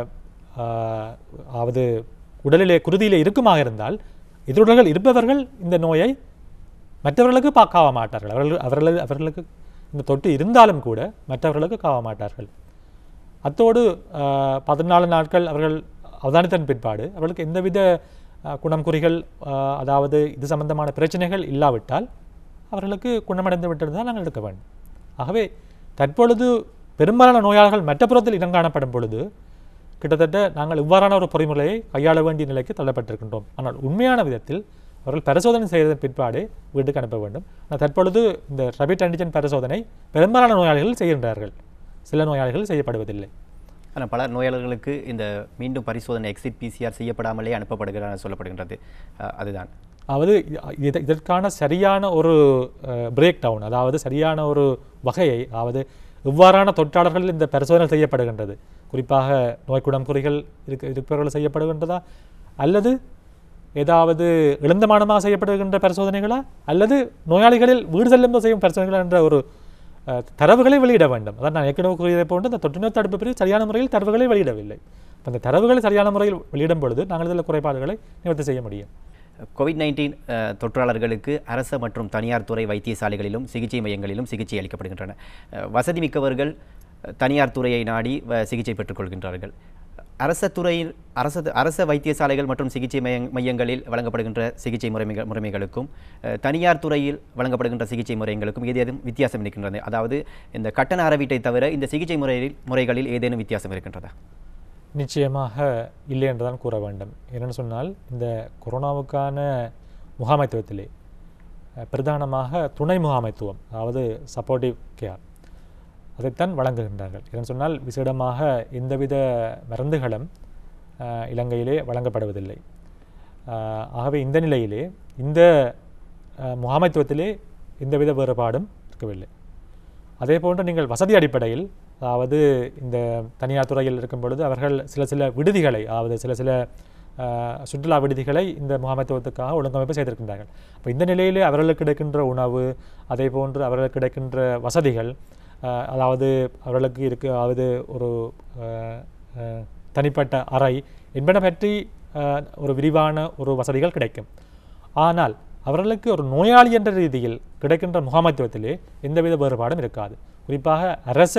ஆஹ், அதாவது உடலிலே குருதியிலே இருக்குமாக இருந்தால் எதிர்வுகள் இருப்பவர்கள் இந்த நோயை மற்றவர்களுக்கு பார்க்காவ மாட்டார்கள் அவர்கள் அவர்கள் அவர்களுக்கு இந்த தொற்று இருந்தாலும் கூட மற்றவர்களுக்கு காவ மாட்டார்கள் அத்தோடு ஆஹ், பதினாலு நாட்கள் அவர்கள் அவதானித்தன் பிற்பாடு அவர்களுக்கு எந்தவித ஆஹ், குணம் குறிகள் ஆஹ், அதாவது இது சம்பந்தமான பிரச்சனைகள் இல்லாவிட்டால் அவர்களுக்கு குணமடைந்து விட்டது தான் நாங்கள் எடுக்க வேண்டும் ஆகவே தற்பொழுது பெரும்பாலான நோயாளர்கள் மற்ற புறத்தில் இடம் காணப்படும் பொழுது கிட்டத்தட்ட நாங்கள் இவ்வாறான ஒரு பொறிமுறையை கையாள வேண்டிய நிலைக்கு தள்ளப்பட்டிருக்கின்றோம் ஆனால் உண்மையான விதத்தில் அவர்கள் பரிசோதனை செய்ததன் பிற்பாடே வீட்டுக்கு அனுப்ப வேண்டும் ஆனால் தற்பொழுது இந்த ரபிட் ஆன்டிஜன் பரிசோதனை பெரும்பாலான நோயாளிகள் செய்கின்றார்கள் சில நோயாளிகள் செய்யப்படுவதில்லை ஆனால் பல நோயாளர்களுக்கு இந்த மீண்டும் பரிசோதனை எக்ஸிட் பிசிஆர் செய்யப்படாமலே அனுப்பப்படுகிறார் சொல்லப்படுகின்றது அஹ், அதுதான் அதாவது இது இதற்கான சரியான ஒரு பிரேக் டவுன் அதாவது சரியான ஒரு வகையை அதாவது இவ்வாறான தொற்றாளர்கள் இந்த பரிசோதனை செய்யப்படுகின்றது குறிப்பாக நோய் குணம்குறிகள் இருக்க இருப்பவர்கள் செய்யப்படுகின்றதா அல்லது ஏதாவது இழந்தமானமாக செய்யப்படுகின்ற பரிசோதனைகளா அல்லது நோயாளிகளில் வீடு செல்லும் செய்யும் பரிசோதனைகள் என்ற ஒரு அஹ், தரவுகளை வெளியிட வேண்டும் அதான் நான் ஏற்கனவே கூறியதை போன்று இந்த தொற்றுநோய் தடுப்பு பிரிவு சரியான முறையில் தரவுகளை வெளியிடவில்லை அப்ப அந்த தரவுகளை சரியான முறையில் வெளியிடும் பொழுது நாங்கள் இதில் குறைபாடுகளை நிவர்த்தி செய்ய முடியும் கோவிட் நைன்டீன் தொற்றாளர்களுக்கு அரச மற்றும் தனியார் துறை வைத்தியசாலைகளிலும் சிகிச்சை மையங்களிலும் சிகிச்சை அளிக்கப்படுகின்றன அஹ், வசதி மிக்கவர்கள் அஹ், தனியார் துறையை நாடி வ- சிகிச்சை பெற்றுக்கொள்கின்றார்கள் அரச துறையில் அரச அரச வைத்தியசாலைகள் மற்றும் சிகிச்சை மைய மையங்களில் வழங்கப்படுகின்ற சிகிச்சை முறைமைகள் முறைமைகளுக்கும் அஹ், தனியார் துறையில் வழங்கப்படுகின்ற சிகிச்சை முறைகளுக்கும் ஏதேனும் வித்தியாசம் இருக்கின்றது அதாவது இந்த கட்டண அறவீட்டை தவிர இந்த சிகிச்சை முறையில் முறைகளில் ஏதேனும் வித்தியாசம் இருக்கின்றதா நிச்சயமாக இல்லை என்றுதான் கூற வேண்டும் என்னென்னு சொன்னால் இந்த கொரோனாவுக்கான முகாமைத்துவத்திலே அஹ், பிரதானமாக துணை முகாமைத்துவம் அதாவது சப்போர்ட்டிவ் கேர் அதைத்தான் வழங்குகின்றார்கள் என்னென்னு சொன்னால் விசேடமாக எந்தவித மருந்துகளும் அஹ், இலங்கையிலே வழங்கப்படுவதில்லை அஹ், ஆகவே இந்த நிலையிலே இந்த அஹ், முகாமைத்துவத்திலே எந்தவித வேறுபாடும் இருக்கவில்லை அதே போன்று நீங்கள் வசதி அடிப்படையில் அதாவது இந்த தனியார் துறையில் இருக்கும் பொழுது அவர்கள் சில சில விடுதிகளை அதாவது சில சில அஹ், சுற்றுலா விடுதிகளை இந்த முகாமைத்துவத்துக்காக ஒழுங்கமைப்பு செய்திருக்கின்றார்கள் அப்போ இந்த நிலையிலே அவர்களுக்கு கிடைக்கின்ற உணவு அதே போன்று அவர்களுக்கு கிடைக்கின்ற வசதிகள் அஹ், அதாவது அவர்களுக்கு இருக்கு அதாவது ஒரு அஹ், அஹ், தனிப்பட்ட அறை என்பன பற்றி அஹ், ஒரு விரிவான ஒரு வசதிகள் கிடைக்கும் ஆனால் அவர்களுக்கு ஒரு நோயாளி என்ற ரீதியில் கிடைக்கின்ற முகாமைத்துவத்திலே எந்தவித வேறுபாடும் இருக்காது குறிப்பாக அரச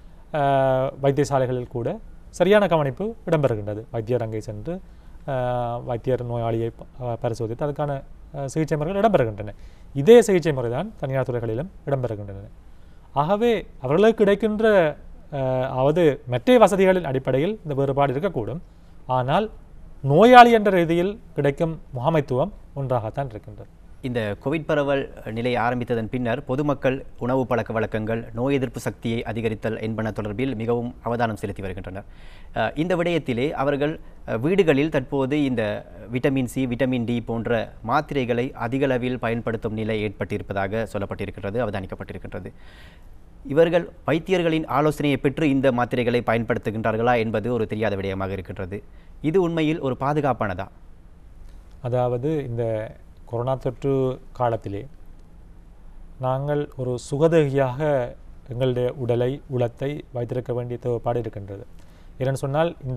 அஹ், வைத்தியசாலைகளில் கூட சரியான கவனிப்பு இடம்பெறுகின்றது வைத்தியர் அங்கே சென்று அஹ், வைத்தியர் நோயாளியை ப- அஹ், பரிசோதித்து அதுக்கான அஹ், சிகிச்சை முறைகள் இடம்பெறுகின்றன இதே சிகிச்சை முறைதான் தனியார் துறைகளிலும் இடம்பெறுகின்றன ஆகவே அவர்களுக்கு கிடைக்கின்ற அஹ், அதாவது மற்ற வசதிகளின் அடிப்படையில் இந்த வேறுபாடு இருக்கக்கூடும் ஆனால் நோயாளி என்ற ரீதியில் கிடைக்கும் முகாமைத்துவம் ஒன்றாகத்தான் இருக்கின்றது இந்த கோவிட் பரவல் நிலை ஆரம்பித்ததன் பின்னர் பொதுமக்கள் உணவு பழக்க வழக்கங்கள் நோய் எதிர்ப்பு சக்தியை அதிகரித்தல் என்பன தொடர்பில் மிகவும் அவதானம் செலுத்தி வருகின்றனர் அஹ், இந்த விடயத்திலே அவர்கள் அஹ், வீடுகளில் தற்போது இந்த விட்டமின் சி விட்டமின் டி போன்ற மாத்திரைகளை அதிகளவில் பயன்படுத்தும் நிலை ஏற்பட்டிருப்பதாக சொல்லப்பட்டிருக்கிறது அவதானிக்கப்பட்டிருக்கின்றது இவர்கள் வைத்தியர்களின் ஆலோசனையை பெற்று இந்த மாத்திரைகளை பயன்படுத்துகின்றார்களா என்பது ஒரு தெரியாத விடயமாக இருக்கின்றது இது உண்மையில் ஒரு பாதுகாப்பானதா அதாவது இந்த கொரோனா தொற்று காலத்திலே நாங்கள் ஒரு சுகதேகியாக எங்களுடைய உடலை உளத்தை வைத்திருக்க வேண்டிய தேவைப்பாடு இருக்கின்றது ஏன்னு சொன்னால் இந்த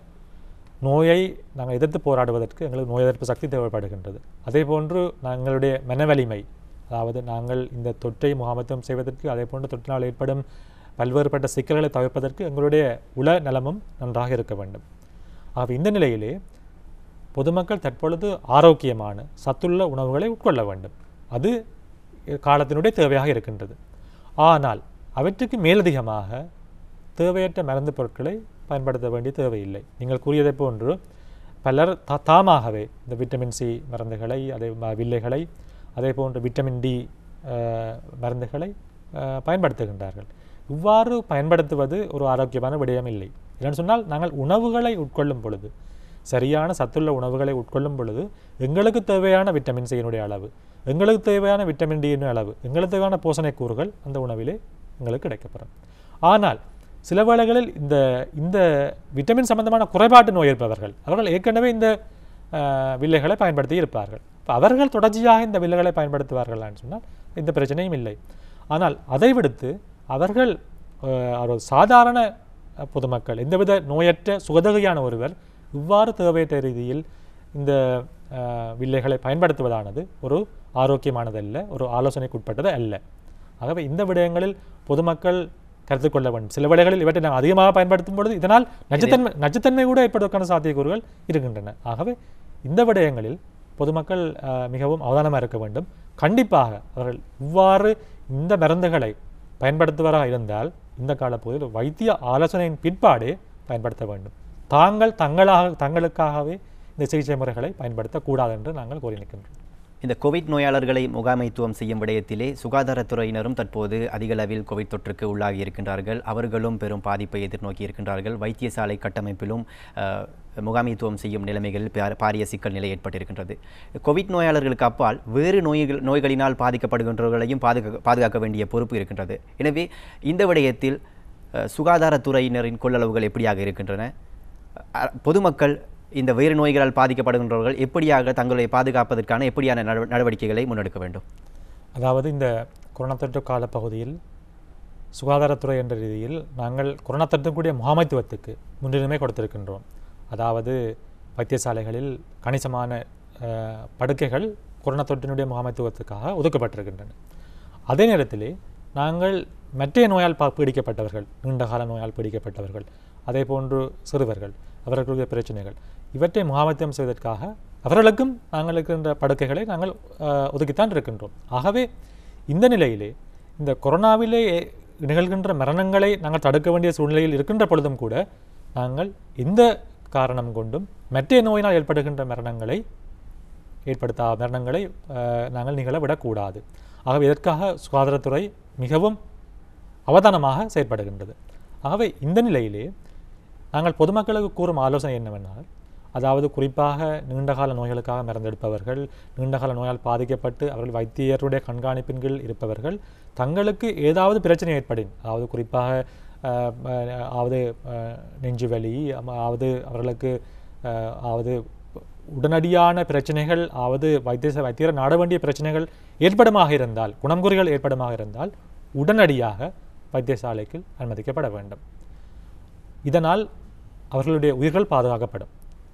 நோயை நாங்கள் எதிர்த்து போராடுவதற்கு எங்களுக்கு நோய் எதிர்ப்பு சக்தி தேவைப்படுகின்றது அதே போன்று நாங்களுடைய மனவலிமை அதாவது நாங்கள் இந்த தொற்றை முகாமத்துவம் செய்வதற்கு அதே போன்று தொற்றினால் ஏற்படும் பல்வேறுபட்ட சிக்கல்களை தவிர்ப்பதற்கு எங்களுடைய உள நலமும் நன்றாக இருக்க வேண்டும் ஆகவே இந்த நிலையிலே பொதுமக்கள் தற்பொழுது ஆரோக்கியமான சத்துள்ள உணவுகளை உட்கொள்ள வேண்டும் அது காலத்தினுடைய தேவையாக இருக்கின்றது ஆனால் அவற்றுக்கு மேலதிகமாக தேவையற்ற மருந்து பொருட்களை பயன்படுத்த வேண்டிய தேவையில்லை நீங்கள் கூறியதைப் போன்று பலர் தா தாமாகவே இந்த விட்டமின் சி மருந்துகளை அதே ம- வில்லைகளை அதே போன்று விட்டமின் டி அஹ், மருந்துகளை அஹ், பயன்படுத்துகின்றார்கள் இவ்வாறு பயன்படுத்துவது ஒரு ஆரோக்கியமான விடயம் இல்லை இல்லைன்னு சொன்னால் நாங்கள் உணவுகளை உட்கொள்ளும் பொழுது சரியான சத்துள்ள உணவுகளை உட்கொள்ளும் பொழுது எங்களுக்கு தேவையான விட்டமின் சியினுடைய அளவு எங்களுக்கு தேவையான விட்டமின் டியின் அளவு எங்களுக்கு தேவையான போஷணைக் கூறுகள் அந்த உணவிலே எங்களுக்கு கிடைக்கப்பெறும் ஆனால் சில வேளைகளில் இந்த இந்த விட்டமின் சம்பந்தமான குறைபாட்டு நோய் இருப்பவர்கள் அவர்கள் ஏற்கனவே இந்த அஹ், வில்லைகளை பயன்படுத்தி இருப்பார்கள் இப்ப அவர்கள் தொடர்ச்சியாக இந்த வில்லைகளை பயன்படுத்துவார்களான்னு சொன்னால் எந்த பிரச்சனையும் இல்லை ஆனால் அதை விடுத்து அவர்கள் அஹ், ஒரு சாதாரண அஹ், பொதுமக்கள் எந்தவித நோயற்ற சுகதகையான ஒருவர் இவ்வாறு தேவையற்ற ரீதியில் இந்த அஹ், வில்லைகளை பயன்படுத்துவதானது ஒரு ஆரோக்கியமானதல்ல ஒரு ஆலோசனைக்குட்பட்டது அல்ல ஆகவே இந்த விடயங்களில் பொதுமக்கள் கருத்தில் கொள்ள வேண்டும் சில வேளைகளில் இவற்றை நாம் அதிகமாக பயன்படுத்தும் பொழுது இதனால் நச்சுத்தன்மை நச்சுத்தன்மை கூட ஏற்படுவதற்கான சாத்தியக்கூறுகள் இருக்கின்றன ஆகவே இந்த விடயங்களில் பொதுமக்கள் அஹ், மிகவும் அவதானமாக இருக்க வேண்டும் கண்டிப்பாக அவர்கள் இவ்வாறு இந்த மருந்துகளை பயன்படுத்துவராக இருந்தால் இந்த காலப்பகுதியில் வைத்திய ஆலோசனையின் பிற்பாடே பயன்படுத்த வேண்டும் தாங்கள் தங்களாக தங்களுக்காகவே இந்த சிகிச்சை முறைகளை பயன்படுத்தக்கூடாது என்று நாங்கள் கோரி நிற்கின்றோம் இந்த கோவிட் நோயாளர்களை முகாமைத்துவம் செய்யும் விடயத்திலே சுகாதாரத்துறையினரும் தற்போது அதிகளவில் கோவிட் தொற்றுக்கு உள்ளாகி இருக்கின்றார்கள் அவர்களும் பெரும் பாதிப்பை எதிர்நோக்கி இருக்கின்றார்கள் வைத்தியசாலை கட்டமைப்பிலும் அஹ், முகாமைத்துவம் செய்யும் நிலைமைகளில் பார- பாரிய சிக்கல் நிலை ஏற்பட்டிருக்கின்றது கோவிட் நோயாளர்களுக்கு அப்பால் வேறு நோய்கள் நோய்களினால் பாதிக்கப்படுகின்றவர்களையும் பாதுகா பாதுகாக்க வேண்டிய பொறுப்பு இருக்கின்றது எனவே இந்த விடயத்தில் அஹ், சுகாதாரத்துறையினரின் கொள்ளளவுகள் எப்படியாக இருக்கின்றன அ- பொதுமக்கள் இந்த வேறு நோய்களால் பாதிக்கப்படுகின்றவர்கள் எப்படியாக தங்களை பாதுகாப்பதற்கான எப்படியான நடவ- நடவடிக்கைகளை முன்னெடுக்க வேண்டும் அதாவது இந்த கொரோனா தொற்று காலப்பகுதியில் சுகாதாரத்துறை என்ற ரீதியில் நாங்கள் கொரோனா தொற்றுக்கூடிய முகாமைத்துவத்துக்கு முன்னுரிமை கொடுத்திருக்கின்றோம் அதாவது வைத்தியசாலைகளில் கணிசமான அஹ், படுக்கைகள் கொரோனா தொற்றினுடைய முகாமைத்துவத்துக்காக ஒதுக்கப்பட்டிருக்கின்றன அதே நேரத்திலே நாங்கள் மற்ற நோயால் பா பீடிக்கப்பட்டவர்கள் நீண்டகால நோயால் பீடிக்கப்பட்டவர்கள் அதே போன்று சிறுவர்கள் அவர்களுடைய பிரச்சனைகள் இவற்றை முகாமைத்துவம் செய்வதற்காக அவர்களுக்கும் நாங்கள் இருக்கின்ற படுக்கைகளை நாங்கள் அஹ், ஒதுக்கித்தான் இருக்கின்றோம் ஆகவே இந்த நிலையிலே இந்த கொரோனாவிலே நிகழ்கின்ற மரணங்களை நாங்கள் தடுக்க வேண்டிய சூழ்நிலையில் இருக்கின்ற பொழுதும் கூட நாங்கள் எந்த காரணம் கொண்டும் மற்ற நோயினால் ஏற்படுகின்ற மரணங்களை ஏற்படுத்தா மரணங்களை அஹ், நாங்கள் நிகழ விடக்கூடாது ஆகவே இதற்காக சுகாதாரத்துறை மிகவும் அவதானமாக செயற்படுகின்றது ஆகவே இந்த நிலையிலே நாங்கள் பொதுமக்களுக்கு கூறும் ஆலோசனை என்னவென்றால் அதாவது குறிப்பாக நீண்டகால நோய்களுக்காக மருந்தெடுப்பவர்கள் நீண்டகால நோயால் பாதிக்கப்பட்டு அவர்கள் வைத்தியருடைய கண்காணிப்பின் கீழ் இருப்பவர்கள் தங்களுக்கு ஏதாவது பிரச்சனை ஏற்படின் அதாவது குறிப்பாக அஹ், அஹ், அதாவது அஹ், நெஞ்சு வலி அம- அதாவது அவர்களுக்கு அஹ், அதாவது உடனடியான பிரச்சனைகள் அதாவது வைத்திய வைத்தியரை நாட வேண்டிய பிரச்சனைகள் ஏற்படுமாக இருந்தால் குணம்குறிகள் ஏற்படுமாக இருந்தால் உடனடியாக வைத்தியசாலைக்கு அனுமதிக்கப்பட வேண்டும் இதனால் அவர்களுடைய உயிர்கள் பாதுகாக்கப்படும்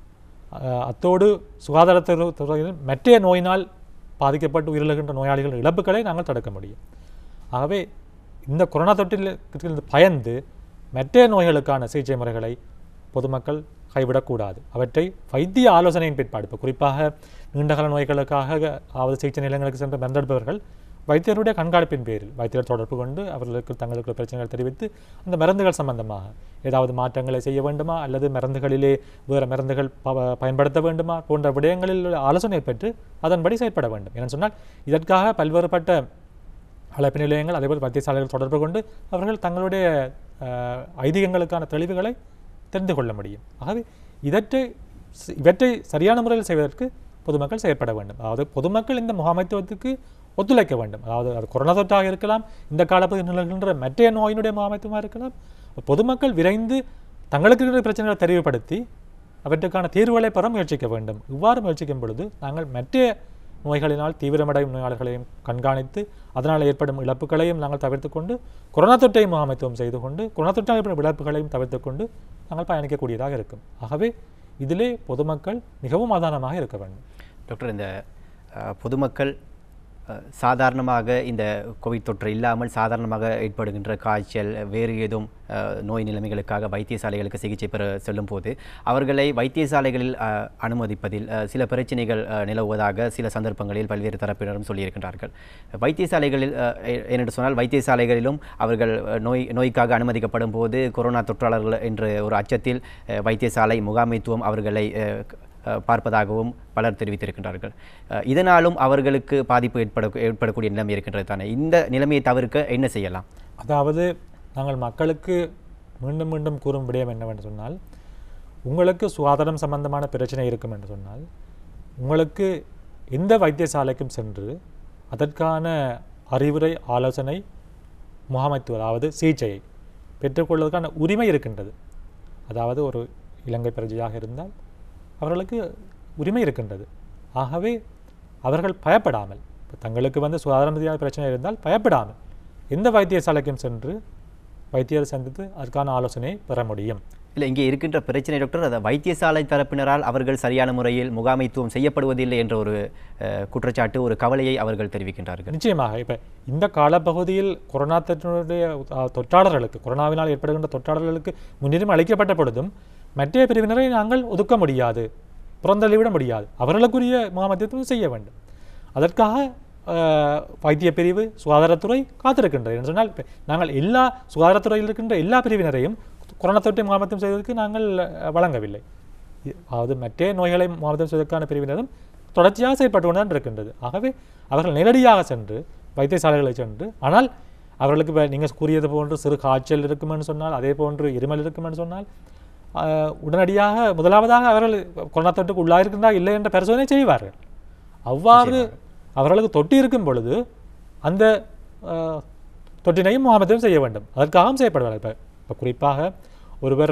அஹ் அத்தோடு சுகாதாரத்துறை துறையில் மற்ற நோயினால் பாதிக்கப்பட்டு உயிரிழக்கின்ற நோயாளிகள் இழப்புகளை நாங்கள் தடுக்க முடியும் ஆகவே இந்த கொரோனா தொற்றிலிருந்து பயந்து மற்ற நோய்களுக்கான சிகிச்சை முறைகளை பொதுமக்கள் கைவிடக்கூடாது அவற்றை வைத்திய ஆலோசனையின் பிற்பாடு இப்போ குறிப்பாக நீண்டகால நோய்களுக்காக அதாவது சிகிச்சை நிலையங்களுக்கு சென்று மருந்தெடுப்பவர்கள் வைத்தியருடைய கண்காணிப்பின் பேரில் வைத்தியர் தொடர்பு கொண்டு அவர்களுக்கு தங்களுக்கு பிரச்சனைகள் தெரிவித்து அந்த மருந்துகள் சம்பந்தமாக ஏதாவது மாற்றங்களை செய்ய வேண்டுமா அல்லது மருந்துகளிலே வேறு மருந்துகள் ப- பயன்படுத்த வேண்டுமா போன்ற விடயங்களில் ஆலோசனை பெற்று அதன்படி செயற்பட வேண்டும் ஏன்னு சொன்னால் இதற்காக பல்வேறுபட்ட அழைப்பு நிலையங்கள் அதேபோல் வைத்தியசாலைகள் தொடர்பு கொண்டு அவர்கள் தங்களுடைய அஹ், ஐதீகங்களுக்கான தெளிவுகளை தெரிந்து கொள்ள முடியும் ஆகவே இதற்றை சி- இவற்றை சரியான முறையில் செய்வதற்கு பொதுமக்கள் செயற்பட வேண்டும் அதாவது பொதுமக்கள் இந்த முகாமைத்துவத்துக்கு ஒத்துழைக்க வேண்டும் அதாவது அது கொரோனா தொற்றாக இருக்கலாம் இந்த காலப்பகுதியில் நிகழ்கின்ற மற்ற நோயினுடைய முகாமைத்துவமாக இருக்கலாம் பொதுமக்கள் விரைந்து தங்களுக்கு இருக்கிற பிரச்சனைகளை தெரிவுபடுத்தி அவற்றுக்கான தீர்வுகளை பெற முயற்சிக்க வேண்டும் இவ்வாறு முயற்சிக்கும் பொழுது நாங்கள் மற்ற நோய்களினால் தீவிரமடையும் நோயாளர்களையும் கண்காணித்து அதனால் ஏற்படும் இழப்புகளையும் நாங்கள் தவிர்த்து கொண்டு கொரோனா தொற்றை முகாமைத்துவம் செய்து கொண்டு கொரோனா தொற்றால் ஏற்படும் இழப்புகளையும் தவிர்த்து கொண்டு நாங்கள் பயணிக்கக்கூடியதாக இருக்கும் ஆகவே இதிலே பொதுமக்கள் மிகவும் அவதானமாக இருக்க வேண்டும் டாக்டர் இந்த அஹ், பொதுமக்கள் அஹ், சாதாரணமாக இந்த கோவிட் தொற்று இல்லாமல் சாதாரணமாக ஏற்படுகின்ற காய்ச்சல் வேறு ஏதும் அஹ், நோய் நிலைமைகளுக்காக வைத்தியசாலைகளுக்கு சிகிச்சை பெற செல்லும் போது அவர்களை வைத்தியசாலைகளில் அஹ், அனுமதிப்பதில் அஹ், சில பிரச்சனைகள் அஹ், நிலவுவதாக சில சந்தர்ப்பங்களில் பல்வேறு தரப்பினரும் சொல்லியிருக்கின்றார்கள் வைத்தியசாலைகளில் அஹ், எ- ஏனென்று சொன்னால் வைத்தியசாலைகளிலும் அவர்கள் அஹ், நோய் நோய்க்காக அனுமதிக்கப்படும் போது கொரோனா தொற்றாளர்கள் என்ற ஒரு அச்சத்தில் அஹ், வைத்தியசாலை முகாமைத்துவம் அவர்களை அஹ், அஹ், பார்ப்பதாகவும் பலர் தெரிவித்திருக்கின்றார்கள் அஹ், இதனாலும் அவர்களுக்கு பாதிப்பு ஏற்பட ஏற்படக்கூடிய நிலைமை இருக்கின்றது தானே இந்த நிலைமையை தவிர்க்க என்ன செய்யலாம் அதாவது நாங்கள் மக்களுக்கு மீண்டும் மீண்டும் கூறும் விடயம் என்னவென்று சொன்னால் உங்களுக்கு சுகாதாரம் சம்பந்தமான பிரச்சனை இருக்கும் என்று சொன்னால் உங்களுக்கு எந்த வைத்தியசாலைக்கும் சென்று அதற்கான அறிவுரை ஆலோசனை முகாமைத்துவ அதாவது சிகிச்சையை பெற்றுக்கொள்வதற்கான உரிமை இருக்கின்றது அதாவது ஒரு இலங்கை பிரஜையாக இருந்தால் அவர்களுக்கு உரிமை இருக்கின்றது ஆகவே அவர்கள் பயப்படாமல் இப்ப தங்களுக்கு வந்து சுகாதார ரீதியான பிரச்சனை இருந்தால் பயப்படாமல் எந்த வைத்தியசாலைக்கும் சென்று வைத்தியரை சந்தித்து அதற்கான ஆலோசனையை பெற முடியும் இல்லை இங்கே இருக்கின்ற பிரச்சனை டாக்டர் அதை வைத்தியசாலை தரப்பினரால் அவர்கள் சரியான முறையில் முகாமைத்துவம் செய்யப்படுவதில்லை என்ற ஒரு அஹ், குற்றச்சாட்டு ஒரு கவலையை அவர்கள் தெரிவிக்கின்றார்கள் நிச்சயமாக இப்போ இந்த காலப்பகுதியில் கொரோனா தொற்றினுடைய அஹ், தொற்றாளர்களுக்கு கொரோனாவினால் ஏற்படுகின்ற தொற்றாளர்களுக்கு முன்னுரிமை அளிக்கப்பட்ட பொழுதும் மற்ற பிரிவினரை நாங்கள் ஒதுக்க முடியாது புறந்தள்ளிவிட முடியாது அவர்களுக்குரிய முகாமத்துவம் செய்ய வேண்டும் அதற்காக அஹ், வைத்திய பிரிவு சுகாதாரத்துறை காத்திருக்கின்றது என்று சொன்னால் இப்ப நாங்கள் எல்லா சுகாதாரத்துறையில் இருக்கின்ற எல்லா பிரிவினரையும் கொரோனா தொற்றை முகாமத்துவம் செய்வதற்கு நாங்கள் அஹ், வழங்கவில்லை இ- அதாவது மற்ற நோய்களை முகாமத்துவம் செய்வதற்கான பிரிவினரும் தொடர்ச்சியாக செயல்பட்டு கொண்டு தான் இருக்கின்றது ஆகவே அவர்கள் நேரடியாக சென்று வைத்தியசாலைகளை சென்று ஆனால் அவர்களுக்கு இப்போ நீங்கள் கூறியது போன்று சிறு காய்ச்சல் இருக்குமென்னு சொன்னால் அதே போன்று இருமல் இருக்குமென்னு சொன்னால் ஆஹ், உடனடியாக முதலாவதாக அவர்கள் கொரோனா தொற்றுக்கு உள்ளாயிருக்கின்றா இல்லை என்ற பரிசோதனை செய்வார்கள் அவ்வாறு அவர்களுக்கு தொட்டி இருக்கும் பொழுது அந்த ஆஹ், தொற்றினையும் முகாமத்துவம் செய்ய வேண்டும் அதற்காகவும் செய்யப்படுவார்கள் இப்போ இப்போ குறிப்பாக ஒருவர்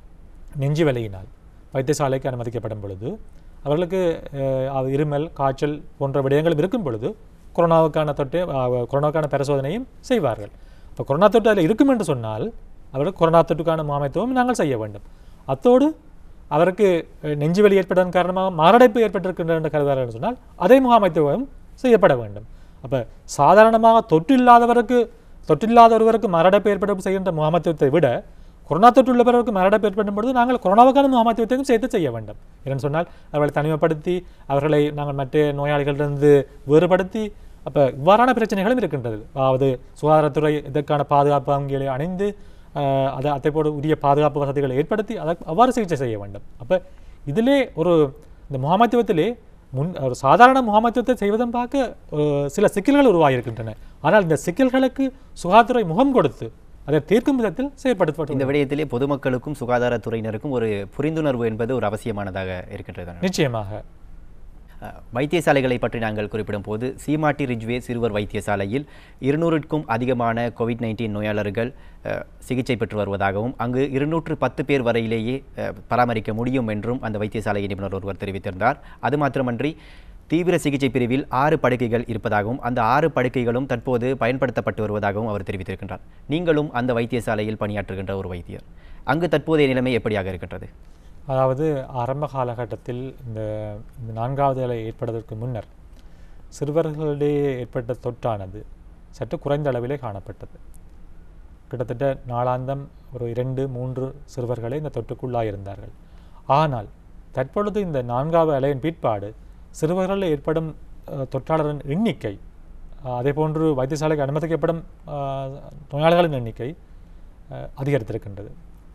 நெஞ்சு வலியினால் வைத்தியசாலைக்கு அனுமதிக்கப்படும் பொழுது அவர்களுக்கு அஹ், அது இருமல் காய்ச்சல் போன்ற விடயங்கள் இருக்கும் பொழுது கொரோனாவுக்கான தொற்று அஹ், கொரோனாவுக்கான பரிசோதனையும் செய்வார்கள் இப்போ கொரோனா தொற்று அதில் இருக்கும் என்று சொன்னால் அவர்கள் கொரோனா தொற்றுக்கான முகாமைத்துவம் நாங்கள் செய்ய வேண்டும் அத்தோடு அவருக்கு அஹ், நெஞ்சுவலி ஏற்பட்டதன் காரணமாக மாரடைப்பு ஏற்பட்டிருக்கின்ற என்று கருதுகிறார் என்று சொன்னால் அதே முகாமைத்துவம் செய்யப்பட வேண்டும் அப்போ சாதாரணமாக தொற்று இல்லாதவருக்கு தொற்றில்லாத ஒருவருக்கு மாரடைப்பு ஏற்படும் செய்கின்ற முகாமைத்துவத்தை விட கொரோனா தொற்று உள்ளவர்களுக்கு மாரடைப்பு ஏற்படும் பொழுது நாங்கள் கொரோனாவுக்கான முகாமைத்துவத்தையும் சேர்த்து செய்ய வேண்டும் ஏன்னு சொன்னால் அவர்களை தனிமைப்படுத்தி அவர்களை நாங்கள் மற்ற நோயாளிகளிலிருந்து வேறுபடுத்தி அப்போ இவ்வாறான பிரச்சனைகளும் இருக்கின்றது அதாவது சுகாதாரத்துறை இதற்கான பாதுகாப்பு அங்கிகளை அணிந்து ஆஹ், அதை அதை போல உரிய பாதுகாப்பு வசதிகளை ஏற்படுத்தி அதை அவ்வாறு சிகிச்சை செய்ய வேண்டும் அப்போ இதிலே ஒரு இந்த முகாமைத்துவத்திலே முன் ஒரு சாதாரண முகாமைத்துவத்தை செய்வதன் பார்க்க அஹ், சில சிக்கல்கள் உருவாகியிருக்கின்றன ஆனால் இந்த சிக்கல்களுக்கு சுகாதாரத்துறை முகம் கொடுத்து அதை தீர்க்கும் விதத்தில் செயற்படுத்தப்பட்டு இந்த விடயத்திலே பொதுமக்களுக்கும் சுகாதாரத்துறையினருக்கும் ஒரு புரிந்துணர்வு என்பது ஒரு அவசியமானதாக இருக்கின்றது நிச்சயமாக அஹ், வைத்தியசாலைகளை பற்றி நாங்கள் குறிப்பிடும் போது சீமாட்டி ரிஜ்வே சிறுவர் வைத்தியசாலையில் இருநூறுக்கும் அதிகமான கோவிட் நைன்டீன் நோயாளர்கள் அஹ், சிகிச்சை பெற்று வருவதாகவும் அங்கு இருநூற்று பத்து பேர் வரையிலேயே அஹ், பராமரிக்க முடியும் என்றும் அந்த வைத்தியசாலை நிபுணர் ஒருவர் தெரிவித்திருந்தார் அது மாத்திரமன்றி தீவிர சிகிச்சை பிரிவில் ஆறு படுக்கைகள் இருப்பதாகவும் அந்த ஆறு படுக்கைகளும் தற்போது பயன்படுத்தப்பட்டு வருவதாகவும் அவர் தெரிவித்திருக்கின்றார் நீங்களும் அந்த வைத்தியசாலையில் பணியாற்றுகின்ற ஒரு வைத்தியர் அங்கு தற்போதைய நிலைமை எப்படியாக இருக்கின்றது அதாவது ஆரம்ப காலகட்டத்தில் இந்த இந்த நான்காவது அலை ஏற்படுவதற்கு முன்னர் சிறுவர்களிடையே ஏற்பட்ட தொற்றானது சற்று குறைந்த அளவிலே காணப்பட்டது கிட்டத்தட்ட நாளாந்தம் ஒரு இரண்டு மூன்று சிறுவர்களே இந்த தொற்றுக்குள்ளாயிருந்தார்கள் ஆனால் தற்பொழுது இந்த நான்காவது அலையின் பிற்பாடு சிறுவர்களில் ஏற்படும் அஹ், தொற்றாளரின் எண்ணிக்கை அஹ், அதே போன்று வைத்தியசாலைக்கு அனுமதிக்கப்படும் அஹ், நோயாளிகளின் எண்ணிக்கை அஹ், அதிகரித்திருக்கின்றது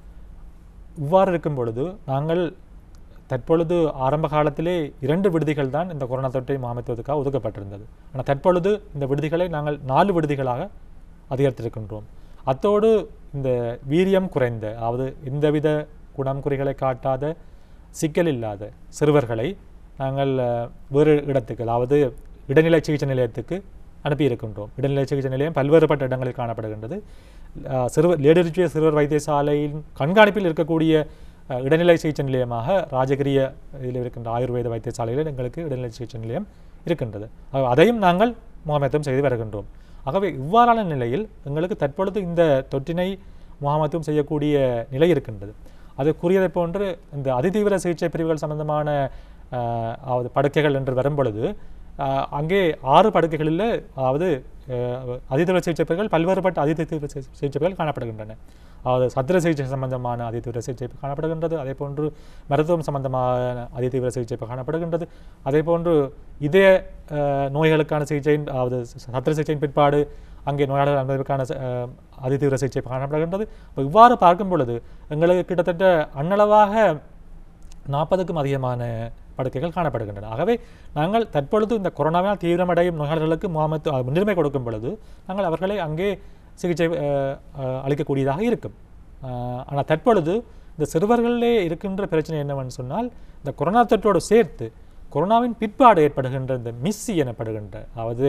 இவ்வாறு இருக்கும் பொழுது நாங்கள் தற்பொழுது ஆரம்ப காலத்திலே இரண்டு விடுதிகள் தான் இந்த கொரோனா தொற்றை முகாமைத்துவதற்காக ஒதுக்கப்பட்டிருந்தது ஆனால் தற்பொழுது இந்த விடுதிகளை நாங்கள் நாலு விடுதிகளாக அதிகரித்திருக்கின்றோம் அத்தோடு இந்த வீரியம் குறைந்த அதாவது எந்தவித குணம் குறிகளை காட்டாத சிக்கல் இல்லாத சிறுவர்களை நாங்கள் அஹ், வேறு இடத்துக்கு அதாவது இடைநிலை சிகிச்சை நிலையத்துக்கு அனுப்பியிருக்கின்றோம் இடைநிலை சிகிச்சை நிலையம் பல்வேறுபட்ட இடங்களில் காணப்படுகின்றது அஹ், சிறுவர் லேடிரிச்சிய சிறுவர் வைத்தியசாலையின் கண்காணிப்பில் இருக்கக்கூடிய அஹ், இடைநிலை சிகிச்சை நிலையமாக ராஜகிரிய இதில் இருக்கின்ற ஆயுர்வேத வைத்தியசாலையில் எங்களுக்கு இடைநிலை சிகிச்சை நிலையம் இருக்கின்றது ஆக அதையும் நாங்கள் முகாமைத்துவம் செய்து வருகின்றோம் ஆகவே இவ்வாறான நிலையில் எங்களுக்கு தற்பொழுது இந்த தொற்றினை முகாமைத்துவம் செய்யக்கூடிய நிலை இருக்கின்றது அது கூறியதைப் போன்று இந்த அதிதீவிர சிகிச்சை பிரிவுகள் சம்பந்தமான அஹ், அதாவது படுக்கைகள் என்று வரும்பொழுது அஹ், அங்கே ஆறு படுக்கைகளில் அதாவது அஹ், அதிதீவிர சிகிச்சை பிரிவுகள் பல்வேறுபட்ட அதிதீவிர சி- சிகிச்சை பிரிவுகள் காணப்படுகின்றன அதாவது சத்திர சிகிச்சை சம்பந்தமான அதிதீவிர சிகிச்சை காணப்படுகின்றது அதே போன்று மருத்துவம் சம்பந்தமான அதிதீவிர சிகிச்சை காணப்படுகின்றது அதே போன்று இதய அஹ், நோய்களுக்கான சிகிச்சையின் அதாவது சத்திர சிகிச்சையின் பிற்பாடு அங்கே நோயாளர்கள் அனுமதிக்கான அதிதீவிர சிகிச்சை காணப்படுகின்றது அப்ப இவ்வாறு பார்க்கும் பொழுது எங்களுக்கு கிட்டத்தட்ட அன்னளவாக நாற்பதுக்கும் அதிகமான படுக்கைகள் காணப்படுகின்றன ஆகவே நாங்கள் தற்பொழுது இந்த கொரோனாவால் தீவிரமடையும் நோயாளர்களுக்கு முகாமத்து அஹ், முன்னுரிமை கொடுக்கும் பொழுது நாங்கள் அவர்களை அங்கே சிகிச்சை அஹ், அஹ், அளிக்கக்கூடியதாக இருக்கும் ஆனால் தற்பொழுது இந்த சிறுவர்களிலே இருக்கின்ற பிரச்சனை என்னவென்னு சொன்னால் இந்த கொரோனா தொற்றோடு சேர்த்து கொரோனாவின் பிற்பாடு ஏற்படுகின்ற இந்த மிஸ்ஸி எனப்படுகின்ற அதாவது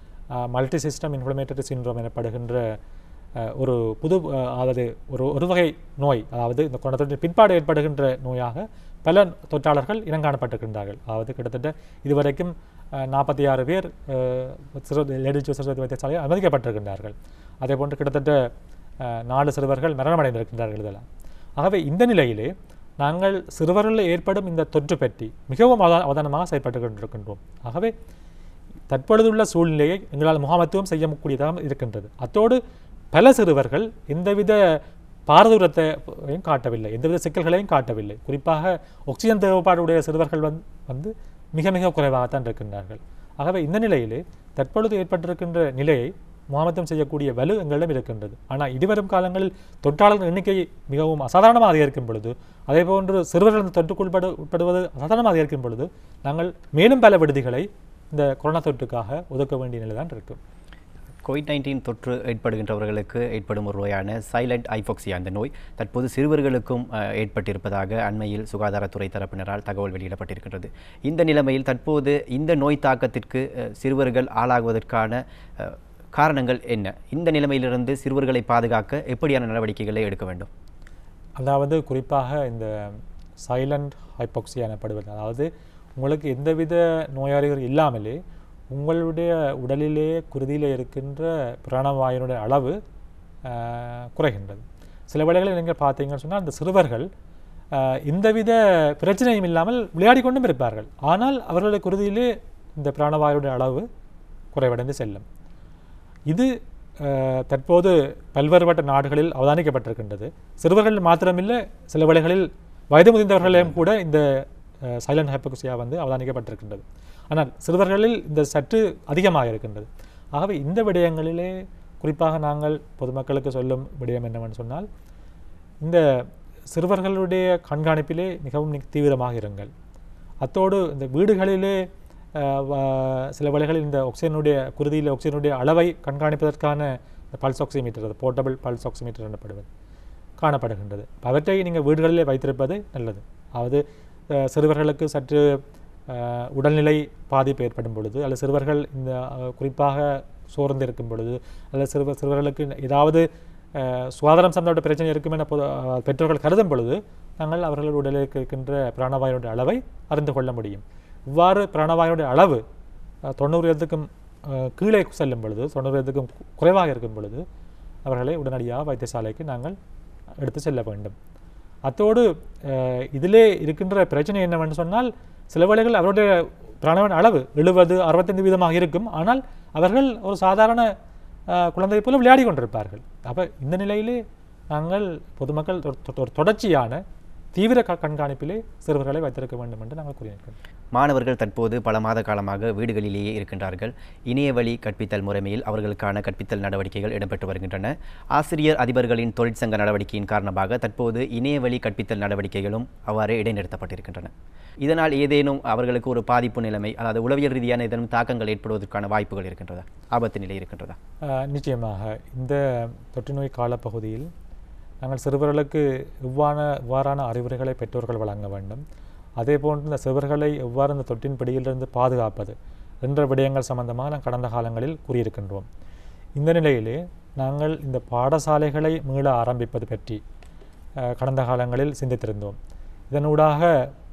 மல்டி சிஸ்டம் இன்ஃப்ளமேட்டரி சின்ரோம் எனப்படுகின்ற அஹ், ஒரு புது அஹ், அதாவது ஒரு ஒரு வகை நோய் அதாவது இந்த கொரோனா தொற்றின் பிற்பாடு ஏற்படுகின்ற நோயாக பல தொற்றாளர்கள் இனங்காணப்பட்டிருக்கின்றார்கள் அதாவது கிட்டத்தட்ட இதுவரைக்கும் நாற்பத்தி ஆறு பேர் அஹ், சிறு லேடிஸ் சிறுவர் வைத்தியசாலையில் அனுமதிக்கப்பட்டிருக்கின்றார்கள் அதே போன்று கிட்டத்தட்ட அஹ், நாலு சிறுவர்கள் மரணமடைந்திருக்கின்றார்கள் இதெல்லாம் ஆகவே இந்த நிலையிலே நாங்கள் சிறுவர்களில் ஏற்படும் இந்த தொற்று பற்றி மிகவும் அவதா அவதானமாக செயல்பட்டு கொண்டிருக்கின்றோம் ஆகவே தற்பொழுதுள்ள சூழ்நிலையை எங்களால் முகாமத்துவம் செய்யக்கூடியதாக இருக்கின்றது அத்தோடு பல சிறுவர்கள் எந்தவித பாரதூரத்தையும் காட்டவில்லை எந்தவித சிக்கல்களையும் காட்டவில்லை குறிப்பாக ஆக்சிஜன் தேவைப்பாடுடைய சிறுவர்கள் வந்து வந்து மிக மிக குறைவாகத்தான் இருக்கின்றார்கள் ஆகவே இந்த நிலையிலே தற்பொழுது ஏற்பட்டிருக்கின்ற நிலையை முகாமத்தம் செய்யக்கூடிய வலு எங்களிடம் இருக்கின்றது ஆனால் இனிவரும் காலங்களில் தொற்றாளர்கள் எண்ணிக்கை மிகவும் அசாதாரணமாக அதிகரிக்கும் பொழுது அதே போன்று சிறுவர்கள் இந்த தொற்றுக்குள்படு உட்படுவது அசாதாரணமாக அதிகரிக்கும் பொழுது நாங்கள் மேலும் பல விடுதிகளை இந்த கொரோனா தொற்றுக்காக ஒதுக்க வேண்டிய நிலைதான் இருக்கும் கோவிட் நைன்டீன் தொற்று ஏற்படுகின்றவர்களுக்கு ஏற்படும் ஒரு நோயான சைலண்ட் ஐஃபோக்சியா அந்த நோய் தற்போது சிறுவர்களுக்கும் அஹ், ஏற்பட்டிருப்பதாக அண்மையில் சுகாதாரத்துறை தரப்பினரால் தகவல் வெளியிடப்பட்டிருக்கின்றது இந்த நிலைமையில் தற்போது இந்த நோய் தாக்கத்திற்கு அஹ், சிறுவர்கள் ஆளாகுவதற்கான அஹ், காரணங்கள் என்ன இந்த நிலைமையிலிருந்து சிறுவர்களை பாதுகாக்க எப்படியான நடவடிக்கைகளை எடுக்க வேண்டும் அதாவது குறிப்பாக இந்த சைலண்ட் ஹைபாக்சியா எனப்படுவது அதாவது உங்களுக்கு எந்தவித நோயாளிகள் இல்லாமலே உங்களுடைய உடலிலே குருதியிலே இருக்கின்ற பிராணவாயுனுடைய அளவு ஆஹ், குறைகின்றது சில வேளைகளில் நீங்கள் பார்த்தீங்கன்னு சொன்னால் அந்த சிறுவர்கள் அஹ், எந்தவித பிரச்சனையும் இல்லாமல் விளையாடி கொண்டும் இருப்பார்கள் ஆனால் அவர்களுடைய குருதியிலே இந்த பிராணவாயுடைய அளவு குறைவடைந்து செல்லும் இது அஹ், தற்போது பல்வேறுபட்ட நாடுகளில் அவதானிக்கப்பட்டிருக்கின்றது சிறுவர்கள் மாத்திரமில்லை சில வேளைகளில் வயது முதிர்ந்தவர்களையும் கூட இந்த சைலண்ட் ஹைப்போக்சியா வந்து அவதானிக்கப்பட்டிருக்கின்றது ஆனால் சிறுவர்களில் இந்த சற்று அதிகமாக இருக்கின்றது ஆகவே இந்த விடயங்களிலே குறிப்பாக நாங்கள் பொதுமக்களுக்கு சொல்லும் விடயம் என்னவென்று சொன்னால் இந்த சிறுவர்களுடைய கண்காணிப்பிலே மிகவும் நி- தீவிரமாக இருங்கள் அத்தோடு இந்த வீடுகளிலே அஹ், வ- சில வேளைகளில் இந்த ஆக்சிஜனுடைய குருதியில் ஆக்சிஜனுடைய அளவை கண்காணிப்பதற்கான பல்ஸ் ஆக்சிமீட்டர் அது போர்ட்டபிள் பல்ஸ் ஆக்சிமீட்டர் எனப்படுவது காணப்படுகின்றது அவற்றை நீங்கள் வீடுகளிலே வைத்திருப்பது நல்லது அதாவது அஹ், சிறுவர்களுக்கு சற்று அஹ், உடல்நிலை பாதிப்பு ஏற்படும் பொழுது அல்லது சிறுவர்கள் இந்த அஹ், குறிப்பாக சோர்ந்து இருக்கும் பொழுது அல்லது சிறுவர் சிறுவர்களுக்கு ஏதாவது அஹ், சுகாதாரம் சம்பந்தப்பட்ட பிரச்சனை இருக்கும் என பொது அஹ், பெற்றோர்கள் கருதும் பொழுது நாங்கள் அவர்கள் உடலில் இருக்கின்ற பிராணவாயுடைய அளவை அறிந்து கொள்ள முடியும் இவ்வாறு பிராணவாயுடைய அளவு அஹ், தொண்ணூறு வீதத்துக்கும் அஹ், கீழே செல்லும் பொழுது தொண்ணூறு வீதத்துக்கும் கு- குறைவாக இருக்கும் பொழுது அவர்களை உடனடியாக வைத்தியசாலைக்கு நாங்கள் எடுத்து செல்ல வேண்டும் அத்தோடு அஹ், இதிலே இருக்கின்ற பிரச்சனை என்னவென்று சொன்னால் சில வேளைகள் அவருடைய பிராணவன் அளவு எழுபது அறுபத்தைந்து வீதமாக இருக்கும் ஆனால் அவர்கள் ஒரு சாதாரண அஹ், குழந்தை போல விளையாடி கொண்டிருப்பார்கள் அப்போ இந்த நிலையிலே நாங்கள் பொதுமக்கள் ஒரு தொ- ஒரு தொடர்ச்சியான தீவிர க- கண்காணிப்பிலே சிறுவர்களை வைத்திருக்க வேண்டும் என்று நாங்கள் கூறியிருக்கிறோம் மாணவர்கள் தற்போது பல மாத காலமாக வீடுகளிலேயே இருக்கின்றார்கள் இணைய வழி கற்பித்தல் முறைமையில் அவர்களுக்கான கற்பித்தல் நடவடிக்கைகள் இடம்பெற்று வருகின்றன ஆசிரியர் அதிபர்களின் தொழிற்சங்க நடவடிக்கையின் காரணமாக தற்போது இணைய வழி கற்பித்தல் நடவடிக்கைகளும் அவ்வாறே இடைநிறுத்தப்பட்டிருக்கின்றன இதனால் ஏதேனும் அவர்களுக்கு ஒரு பாதிப்பு நிலைமை அதாவது உளவியல் ரீதியான ஏதேனும் தாக்கங்கள் ஏற்படுவதற்கான வாய்ப்புகள் இருக்கின்றதா ஆபத்து நிலை இருக்கின்றதா ஆஹ் நிச்சயமாக இந்த தொற்றுநோய் காலப்பகுதியில் நாங்கள் சிறுவர்களுக்கு இவ்வான இவ்வாறான அறிவுரைகளை பெற்றோர்கள் வழங்க வேண்டும் அதே போன்று இந்த சிறுவர்களை எவ்வாறு இந்த தொற்றின் பிடியிலிருந்து பாதுகாப்பது என்ற விடயங்கள் சம்பந்தமாக நாம் கடந்த காலங்களில் கூறியிருக்கின்றோம் இந்த நிலையிலே நாங்கள் இந்த பாடசாலைகளை மீள ஆரம்பிப்பது பற்றி ஆஹ் கடந்த காலங்களில் சிந்தித்திருந்தோம் இதனூடாக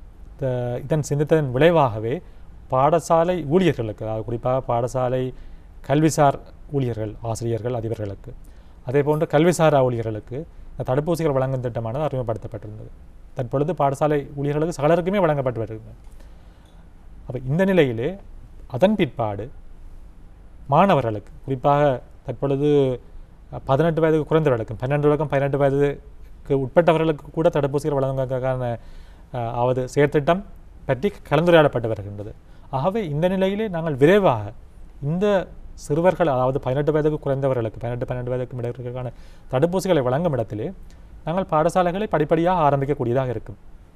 த- இதன் சிந்தித்ததன் விளைவாகவே பாடசாலை ஊழியர்களுக்கு அதாவது குறிப்பாக பாடசாலை கல்விசார் ஊழியர்கள் ஆசிரியர்கள் அதிபர்களுக்கு அதே போன்று கல்விசாரா ஊழியர்களுக்கு இந்த தடுப்பூசிகள் வழங்கும் திட்டமானது அறிமுகப்படுத்தப்பட்டிருந்தது தற்பொழுது பாடசாலை ஊழியர்களுக்கு சகலருக்குமே வழங்கப்பட்டு வருகிறது அப்போ இந்த நிலையிலே அதன் பிற்பாடு மாணவர்களுக்கு குறிப்பாக தற்பொழுது அஹ், பதினெட்டு வயதுக்கு குறைந்தவர்களுக்கும் பன்னெண்டு வயதுக்கும் பதினெட்டு வயதுக்கு உட்பட்டவர்களுக்கு கூட தடுப்பூசிகள் வழங்குவதற்கான அஹ், அவது செயற்திட்டம் பற்றி கலந்துரையாடப்பட்டு வருகின்றது ஆகவே இந்த நிலையிலே நாங்கள் விரைவாக இந்த சிறுவர்கள் அதாவது பதினெட்டு வயதுக்கு குறைந்தவர்களுக்கு பதினெட்டு பன்னெண்டு வயதுக்கு இடையிலான தடுப்பூசிகளை வழங்கும் இடத்திலே நாங்கள் பாடசாலைகளை படிப்படியாக ஆரம்பிக்கக்கூடியதாக இருக்கும்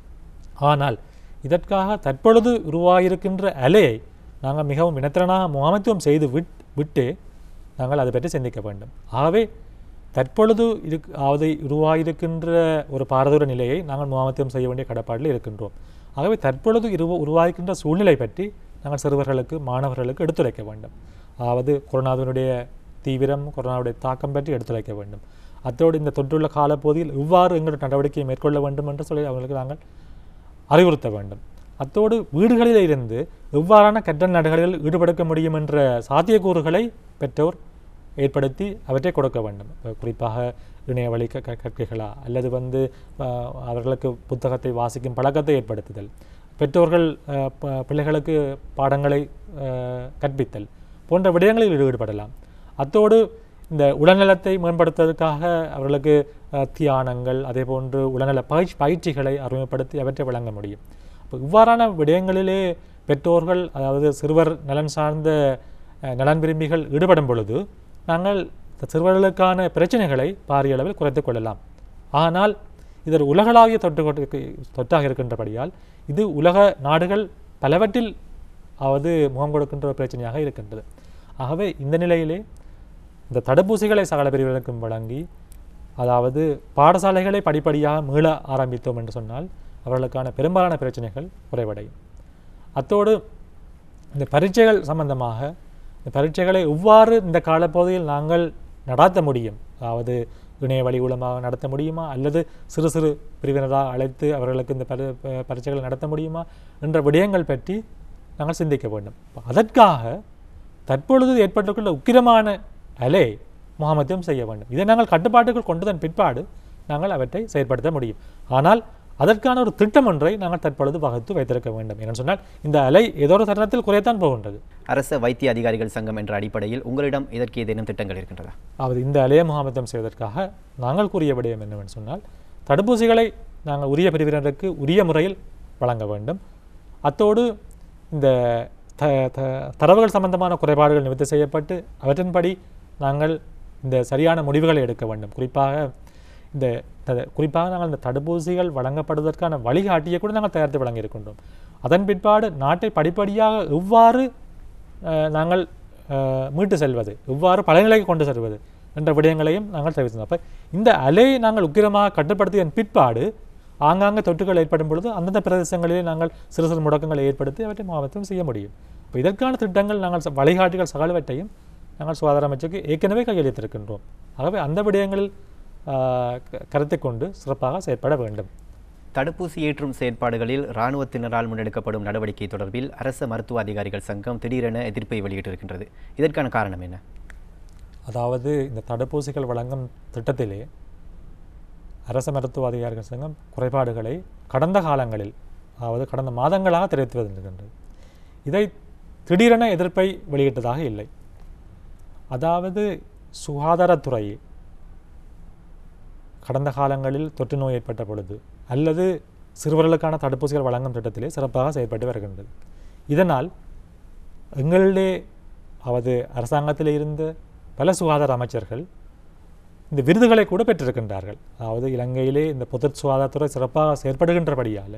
ஆனால் இதற்காக தற்பொழுது உருவாகியிருக்கின்ற அலையை நாங்கள் மிகவும் வினத்திறனாக முகாமைத்துவம் செய்து விட் விட்டு நாங்கள் அதை பற்றி சிந்திக்க வேண்டும் ஆகவே தற்பொழுது இருக்கு அதாவது உருவாகியிருக்கின்ற ஒரு பாரதூர நிலையை நாங்கள் முகாமைத்துவம் செய்ய வேண்டிய கடப்பாட்டில் இருக்கின்றோம் ஆகவே தற்பொழுது இரு உருவாகின்ற சூழ்நிலை பற்றி நாங்கள் சிறுவர்களுக்கு மாணவர்களுக்கு எடுத்துரைக்க வேண்டும் அதாவது கொரோனாவினுடைய தீவிரம் கொரோனாவுடைய தாக்கம் பற்றி எடுத்துரைக்க வேண்டும் அத்தோடு இந்த தொற்றுள்ள காலப்பகுதியில் இவ்வாறு எங்களுடைய நடவடிக்கையை மேற்கொள்ள வேண்டும் என்று சொல்லி அவங்களுக்கு நாங்கள் அறிவுறுத்த வேண்டும் அத்தோடு வீடுகளில் இருந்து எவ்வாறான கற்றல் நடைகளில் ஈடுபடுத்த முடியும் என்ற சாத்தியக்கூறுகளை பெற்றோர் ஏற்படுத்தி அவற்றை கொடுக்க வேண்டும் அஹ் குறிப்பாக இணைய வழி க- க- கற்கைகளா அல்லது வந்து அஹ், அவர்களுக்கு புத்தகத்தை வாசிக்கும் பழக்கத்தை ஏற்படுத்துதல் பெற்றோர்கள் அஹ், ப- பிள்ளைகளுக்கு பாடங்களை அஹ், கற்பித்தல் போன்ற விடயங்களில் ஈடுபடலாம் அத்தோடு இந்த உடல்நலத்தை மேம்படுத்துவதற்காக அவர்களுக்கு அஹ், தியானங்கள் அதே போன்று உடல்நல பயிற்சி பயிற்சிகளை அறிமுகப்படுத்தி அவற்றை வழங்க முடியும் அப்போ இவ்வாறான விடயங்களிலே பெற்றோர்கள் அதாவது சிறுவர் நலன் சார்ந்த அஹ், நலன் விரும்பிகள் ஈடுபடும் பொழுது நாங்கள் இந்த சிறுவர்களுக்கான பிரச்சனைகளை பாரிய அளவில் குறைத்துக் கொள்ளலாம் ஆனால் இது ஒரு உலகளாவிய தொற்று கொட்டு- தொற்றாக இருக்கின்றபடியால் இது உலக நாடுகள் பலவற்றில் அவது முகம் கொடுக்கின்ற ஒரு பிரச்சனையாக இருக்கின்றது ஆகவே இந்த நிலையிலே இந்த தடுப்பூசிகளை சகல பிரிவினருக்கும் வழங்கி அதாவது பாடசாலைகளை படிப்படியாக மீள ஆரம்பித்தோம் என்று சொன்னால் அவர்களுக்கான பெரும்பாலான பிரச்சனைகள் குறைவடையும் அத்தோடு இந்த பரீட்சைகள் சம்பந்தமாக இந்த பரீட்சைகளை எவ்வாறு இந்த காலப்பகுதியில் நாங்கள் நடாத்த முடியும் அதாவது இணைய வழி மூலமாக நடத்த முடியுமா அல்லது சிறு சிறு பிரிவினராக அழைத்து அவர்களுக்கு இந்த பரி ப- பரீட்சைகளை நடத்த முடியுமா என்ற விடயங்கள் பற்றி நாங்கள் சிந்திக்க வேண்டும் அதற்காக தற்பொழுது ஏற்பட்டுள்ள உக்கிரமான அலை முகாமத்தியம் செய்ய வேண்டும் இதை நாங்கள் கட்டுப்பாட்டுக்குள் கொண்டதன் பிற்பாடு நாங்கள் அவற்றை செயற்படுத்த முடியும் ஆனால் அதற்கான ஒரு திட்டம் ஒன்றை நாங்கள் தற்பொழுது வகுத்து வைத்திருக்க வேண்டும் என்று சொன்னால் இந்த அலை ஏதோ ஒரு தருணத்தில் குறையத்தான் போகின்றது அரச வைத்திய அதிகாரிகள் சங்கம் என்ற அடிப்படையில் உங்களிடம் இதற்கு ஏதேனும் திட்டங்கள் இருக்கின்றதா அதாவது இந்த அலைய முகாமித்தம் செய்வதற்காக நாங்கள் கூறிய விடயம் என்னவென்று சொன்னால் தடுப்பூசிகளை நாங்கள் உரிய பிரிவினருக்கு உரிய முறையில் வழங்க வேண்டும் அத்தோடு இந்த த த- தரவுகள் சம்பந்தமான குறைபாடுகள் நிவர்த்தி செய்யப்பட்டு அவற்றின்படி நாங்கள் இந்த சரியான முடிவுகளை எடுக்க வேண்டும் குறிப்பாக இந்த த- குறிப்பாக நாங்கள் இந்த தடுப்பூசிகள் வழங்கப்படுவதற்கான வழிகாட்டியை கூட நாங்கள் தயாரித்து வழங்கியிருக்கின்றோம் அதன் பிற்பாடு நாட்டை படிப்படியாக எவ்வாறு அஹ், நாங்கள் அஹ், மீட்டு செல்வது எவ்வாறு பலநிலைக்கு கொண்டு செல்வது என்ற விடயங்களையும் நாங்கள் தெரிவித்தோம் அப்போ இந்த அலையை நாங்கள் உக்கிரமாக கட்டுப்படுத்தியதன் பிற்பாடு ஆங்காங்கே தொற்றுகள் ஏற்படும் பொழுது அந்தந்த பிரதேசங்களிலே நாங்கள் சிறு சிறு முடக்கங்களை ஏற்படுத்தி அவற்றை மாவட்டம் செய்ய முடியும் இப்போ இதற்கான திட்டங்கள் நாங்கள் ச- வழிகாட்டிகள் சகலவற்றையும் நாங்கள் சுகாதார அமைச்சுக்கு ஏற்கனவே கையளித்திருக்கின்றோம் ஆகவே அந்த விடயங்களில் ஆஹ், க- கருத்தை கொண்டு சிறப்பாக செயற்பட வேண்டும் தடுப்பூசி ஏற்றும் செயற்பாடுகளில் இராணுவத்தினரால் முன்னெடுக்கப்படும் நடவடிக்கை தொடர்பில் அரச மருத்துவ அதிகாரிகள் சங்கம் திடீரென எதிர்ப்பை வெளியிட்டிருக்கின்றது இதற்கான காரணம் என்ன அதாவது இந்த தடுப்பூசிகள் வழங்கும் திட்டத்திலே அரச மருத்துவ அதிகாரிகள் சங்கம் குறைபாடுகளை கடந்த காலங்களில் அதாவது கடந்த மாதங்களாக தெரிவித்து வருகின்றது இதை திடீரென எதிர்ப்பை வெளியிட்டதாக இல்லை அதாவது சுகாதாரத்துறை கடந்த காலங்களில் தொற்று நோய் ஏற்பட்ட பொழுது அல்லது சிறுவர்களுக்கான தடுப்பூசிகள் வழங்கும் திட்டத்திலே சிறப்பாக செயல்பட்டு வருகின்றது இதனால் எங்களிலே அவது அரசாங்கத்தில் இருந்த பல சுகாதார அமைச்சர்கள் இந்த விருதுகளை கூட பெற்றிருக்கின்றார்கள் அதாவது இலங்கையிலே இந்த பொது சுகாதாரத்துறை சிறப்பாக செயற்படுகின்றபடியால்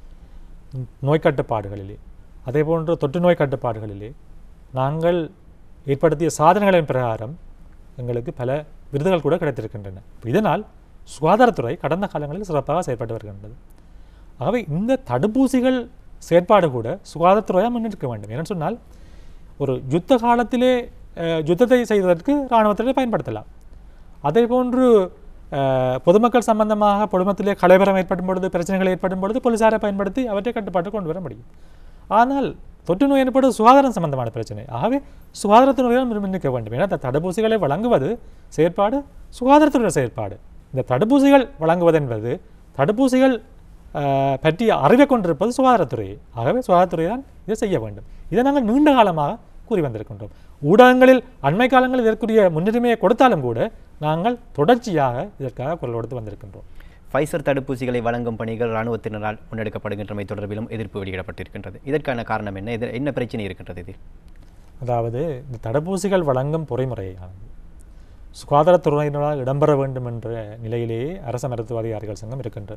நோய் கட்டுப்பாடுகளிலே அதேபோன்று தொற்று நோய் கட்டுப்பாடுகளிலே நாங்கள் ஏற்படுத்திய சாதனைகளின் பிரகாரம் எங்களுக்கு பல விருதுகள் கூட கிடைத்திருக்கின்றன இதனால் சுகாதாரத்துறை கடந்த காலங்களில் சிறப்பாக செயற்பட்டு வருகின்றது ஆகவே இந்த தடுப்பூசிகள் செயற்பாடு கூட சுகாதாரத்துறையாக முன்னெடுக்க வேண்டும் ஏன்னு சொன்னால் ஒரு யுத்த காலத்திலே அஹ், யுத்தத்தை செய்வதற்கு இராணுவத்திலே பயன்படுத்தலாம் அதே போன்று அஹ், பொதுமக்கள் சம்பந்தமாக பொதுமத்திலே கலைபரம் ஏற்படும் பொழுது பிரச்சனைகள் ஏற்படும் பொழுது போலீசாரை பயன்படுத்தி அவற்றை கட்டுப்பாட்டு கொண்டு வர முடியும் ஆனால் தொற்று நோய் ஏற்படுவது சுகாதாரம் சம்பந்தமான பிரச்சனை ஆகவே சுகாதாரத்துறையால் முன்னிற்க வேண்டும் ஏன்னா இந்த தடுப்பூசிகளை வழங்குவது செயற்பாடு சுகாதாரத்துறை செயற்பாடு இந்த தடுப்பூசிகள் வழங்குவது என்பது தடுப்பூசிகள் அஹ், பற்றிய அறிவை கொண்டிருப்பது சுகாதாரத்துறை ஆகவே சுகாதாரத்துறை தான் இதை செய்ய வேண்டும் இதை நாங்கள் நீண்ட காலமாக கூறி வந்திருக்கின்றோம் ஊடகங்களில் அண்மை காலங்களில் இதற்குரிய முன்னுரிமையை கொடுத்தாலும் கூட நாங்கள் தொடர்ச்சியாக இதற்காக குரல் கொடுத்து வந்திருக்கின்றோம் ஃபைசர் தடுப்பூசிகளை வழங்கும் பணிகள் இராணுவத்தினரால் முன்னெடுக்கப்படுகின்றமை தொடர்பிலும் எதிர்ப்பு வெளியிடப்பட்டிருக்கின்றது இதற்கான காரணம் என்ன இது என்ன பிரச்சனை இருக்கின்றது இதில் அதாவது இந்த தடுப்பூசிகள் வழங்கும் பொறிமுறையானது சுகாதாரத்துறையினரால் இடம்பெற வேண்டும் என்ற நிலையிலேயே அரச மருத்துவ அதிகாரிகள் சங்கம் இருக்கின்றது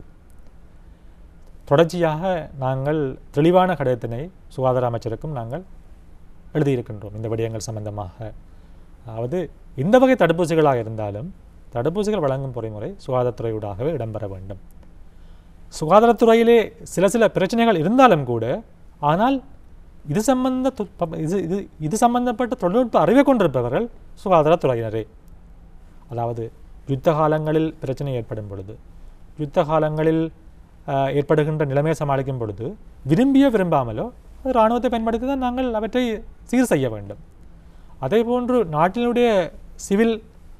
தொடர்ச்சியாக நாங்கள் தெளிவான கடிதத்தினை சுகாதார அமைச்சருக்கும் நாங்கள் எழுதியிருக்கின்றோம் இந்த விடயங்கள் சம்பந்தமாக அதாவது இந்த வகை தடுப்பூசிகளாக இருந்தாலும் தடுப்பூசிகள் வழங்கும் பொறிமுறை சுகாதாரத்துறையூடாகவே இடம்பெற வேண்டும் சுகாதாரத்துறையிலே சில சில பிரச்சனைகள் இருந்தாலும் கூட ஆனால் இது சம்பந்த தொ- ப- இது இது இது சம்பந்தப்பட்ட தொழில்நுட்ப அறிவை கொண்டிருப்பவர்கள் சுகாதாரத்துறையினரே அதாவது யுத்த காலங்களில் பிரச்சனை ஏற்படும் பொழுது யுத்த காலங்களில் ஆஹ், ஏற்படுகின்ற நிலைமையை சமாளிக்கும் பொழுது விரும்பிய விரும்பாமலோ அது இராணுவத்தை பயன்படுத்தி தான் நாங்கள் அவற்றை சீர் செய்ய வேண்டும் அதே போன்று நாட்டினுடைய சிவில்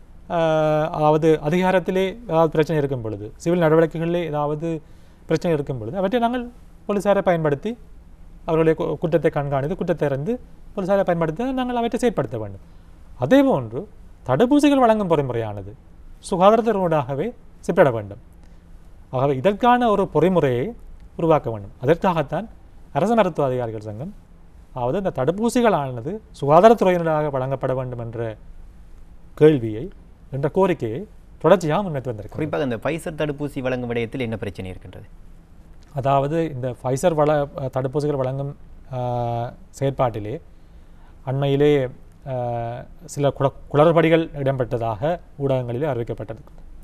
ஆஹ், அதாவது அதிகாரத்திலே ஏதாவது பிரச்சனை இருக்கும் பொழுது சிவில் நடவடிக்கைகளிலே ஏதாவது பிரச்சனை இருக்கும் பொழுது அவற்றை நாங்கள் போலீசாரை பயன்படுத்தி அவர்களுடைய கு- குற்றத்தை கண்காணித்து குற்றத்தை அறிந்து போலீசாரை பயன்படுத்தி தான் நாங்கள் அவற்றை செயற்படுத்த வேண்டும் அதே போன்று தடுப்பூசிகள் வழங்கும் பொறிமுறையானது சுகாதாரத்தினூடாகவே செப்பிட வேண்டும் ஆகவே இதற்கான ஒரு பொறிமுறையை உருவாக்க வேண்டும் அதற்காகத்தான் அரச மருத்துவ அதிகாரிகள் சங்கம் அதாவது இந்த தடுப்பூசிகளானது சுகாதாரத்துறையினராக வழங்கப்பட வேண்டும் என்ற கேள்வியை என்ற கோரிக்கையை தொடர்ச்சியாக முன்வைத்து வந்திருக்கிறோம் குறிப்பாக இந்த ஃபைசர் தடுப்பூசி வழங்கும் விடயத்தில் என்ன பிரச்சனை இருக்கின்றது அதாவது இந்த ஃபைசர் வள தடுப்பூசிகள் வழங்கும் ஆஹ், செயற்பாட்டிலே அண்மையிலே ஆஹ், சில குள குளறுபடிகள் இடம்பெற்றதாக ஊடகங்களிலே அறிவிக்கப்பட்டது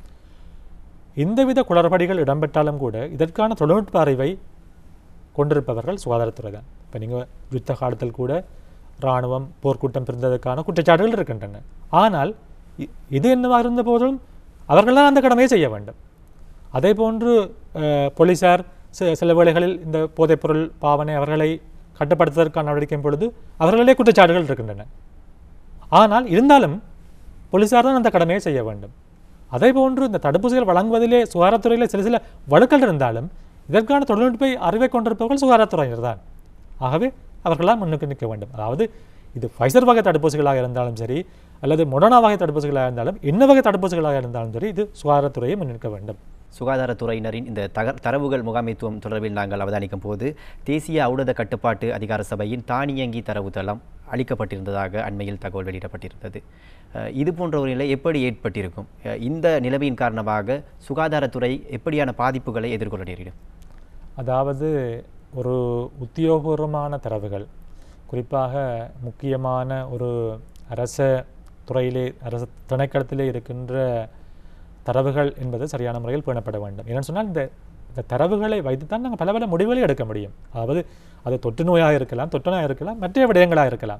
எந்தவித குளறுபடிகள் இடம்பெற்றாலும் கூட இதற்கான தொழில்நுட்ப அறிவை கொண்டிருப்பவர்கள் சுகாதாரத்துறை தான் இப்போ நீங்கள் யுத்த காலத்தில் கூட இராணுவம் போர்க்கூட்டம் பிரிந்ததற்கான குற்றச்சாட்டுகள் இருக்கின்றன ஆனால் இ- இது என்னவாக இருந்த போதும் அவர்கள் தான் அந்த கடமையை செய்ய வேண்டும் அதே போன்று அஹ், போலீசார் சி- சில வேளைகளில் இந்த போதைப்பொருள் பாவனை அவர்களை கட்டுப்படுத்துவதற்கான நடவடிக்கையும் பொழுது அவர்களிலே குற்றச்சாட்டுகள் இருக்கின்றன ஆனால் இருந்தாலும் போலீசார் தான் அந்த கடமையை செய்ய வேண்டும் அதே போன்று இந்த தடுப்பூசிகள் வழங்குவதிலே சுகாதாரத்துறையிலே சில சில வழுக்கள் இருந்தாலும் இதற்கான தொழில்நுட்ப அறிவை கொண்டிருப்பவர்கள் சுகாதாரத்துறையினர் தான் ஆகவே அவர்களால் முன்னுக்கு நிற்க வேண்டும் அதாவது இது ஃபைசர் வகை தடுப்பூசிகளாக இருந்தாலும் சரி அல்லது மொடனா வகை தடுப்பூசிகளாக இருந்தாலும் என்ன வகை தடுப்பூசிகளாக இருந்தாலும் சரி இது சுகாதாரத்துறையை முன்னிற்க வேண்டும் சுகாதாரத்துறையினரின் இந்த தக தரவுகள் முகாமைத்துவம் தொடர்பில் நாங்கள் அவதானிக்கும் போது தேசிய ஊடக கட்டுப்பாட்டு அதிகார சபையின் தானியங்கி தரவுத்தளம் அளிக்கப்பட்டிருந்ததாக அண்மையில் தகவல் வெளியிடப்பட்டிருந்தது அஹ், இது போன்ற ஒரு நிலை எப்படி ஏற்பட்டிருக்கும் அஹ், இந்த நிலைமையின் காரணமாக சுகாதாரத்துறை எப்படியான பாதிப்புகளை எதிர்கொள்ள நேரிடும் அதாவது ஒரு உத்தியோகபூர்வமான தரவுகள் குறிப்பாக முக்கியமான ஒரு அரச துறையிலே அரச திணைக்களத்திலே இருக்கின்ற தரவுகள் என்பது சரியான முறையில் பேணப்பட வேண்டும் ஏன்னு சொன்னால் இந்த இந்த தரவுகளை வைத்துத்தான் நாங்கள் பல பல முடிவுகளை எடுக்க முடியும் அதாவது அது தொற்று நோயாக இருக்கலாம் தொற்று நோயாக இருக்கலாம் மற்ற விடயங்களாக இருக்கலாம்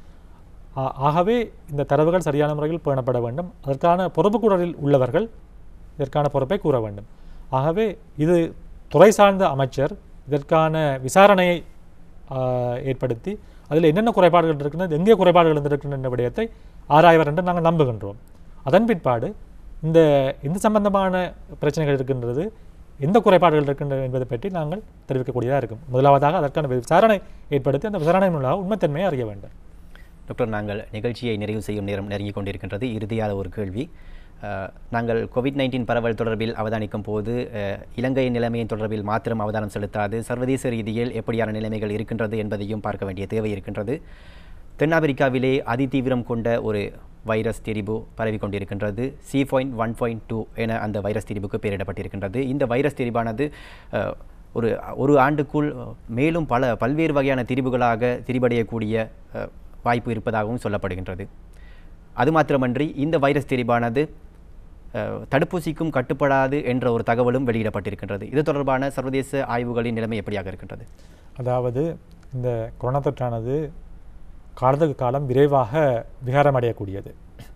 ஆ- ஆகவே இந்த தரவுகள் சரியான முறையில் பேணப்பட வேண்டும் அதற்கான பொறுப்புக்கூடலில் உள்ளவர்கள் இதற்கான பொறுப்பை கூற வேண்டும் ஆகவே இது துறை சார்ந்த அமைச்சர் இதற்கான விசாரணையை ஆ, ஏற்படுத்தி அதில் என்னென்ன குறைபாடுகள் இருக்கின்றது எங்கே குறைபாடுகள் இருந்திருக்கின்றன என்ற விடயத்தை ஆராய்வர் என்று நாங்கள் நம்புகின்றோம் அதன் பிற்பாடு இந்த இந்த சம்பந்தமான பிரச்சனைகள் இருக்கின்றது எந்த குறைபாடுகள் இருக்கின்றன என்பதை பற்றி நாங்கள் தெரிவிக்கக்கூடியதாக இருக்கும் முதலாவதாக அதற்கான விசாரணை ஏற்படுத்தி அந்த விசாரணை மூலமாக உண்மைத்தன்மையை அறிய வேண்டும் டாக்டர் நாங்கள் நிகழ்ச்சியை நிறைவு செய்யும் நேரம் நெருங்கிக் கொண்டிருக்கின்றது இறுதியான ஒரு கேள்வி அஹ், நாங்கள் கோவிட் நைன்டீன் பரவல் தொடர்பில் அவதானிக்கும் போது அஹ், இலங்கையின் நிலைமையின் தொடர்பில் மாத்திரம் அவதானம் செலுத்தாது சர்வதேச ரீதியில் எப்படியான நிலைமைகள் இருக்கின்றது என்பதையும் பார்க்க வேண்டிய தேவை இருக்கின்றது தென்னாப்பிரிக்காவிலே அதிதீவிரம் கொண்ட ஒரு வைரஸ் திரிபு பரவி கொண்டிருக்கின்றது C point one point two என அந்த வைரஸ் திரிபுக்கு பெயரிடப்பட்டிருக்கின்றது இந்த வைரஸ் திரிபானது அஹ், ஒரு ஒரு ஆண்டுக்குள் அஹ், மேலும் பல பல்வேறு வகையான திரிபுகளாக திரிபடையக்கூடிய அஹ், வாய்ப்பு இருப்பதாகவும் சொல்லப்படுகின்றது அது மாத்திரமன்றி இந்த வைரஸ் திரிபானது அஹ், தடுப்பூசிக்கும் கட்டுப்படாது என்ற ஒரு தகவலும் வெளியிடப்பட்டிருக்கின்றது இது தொடர்பான சர்வதேச ஆய்வுகளின் நிலைமை எப்படியாக இருக்கின்றது அதாவது இந்த கொரோனா தொற்றானது காலத்துக்கு காலம் விரைவாக விகாரமடையக்கூடியது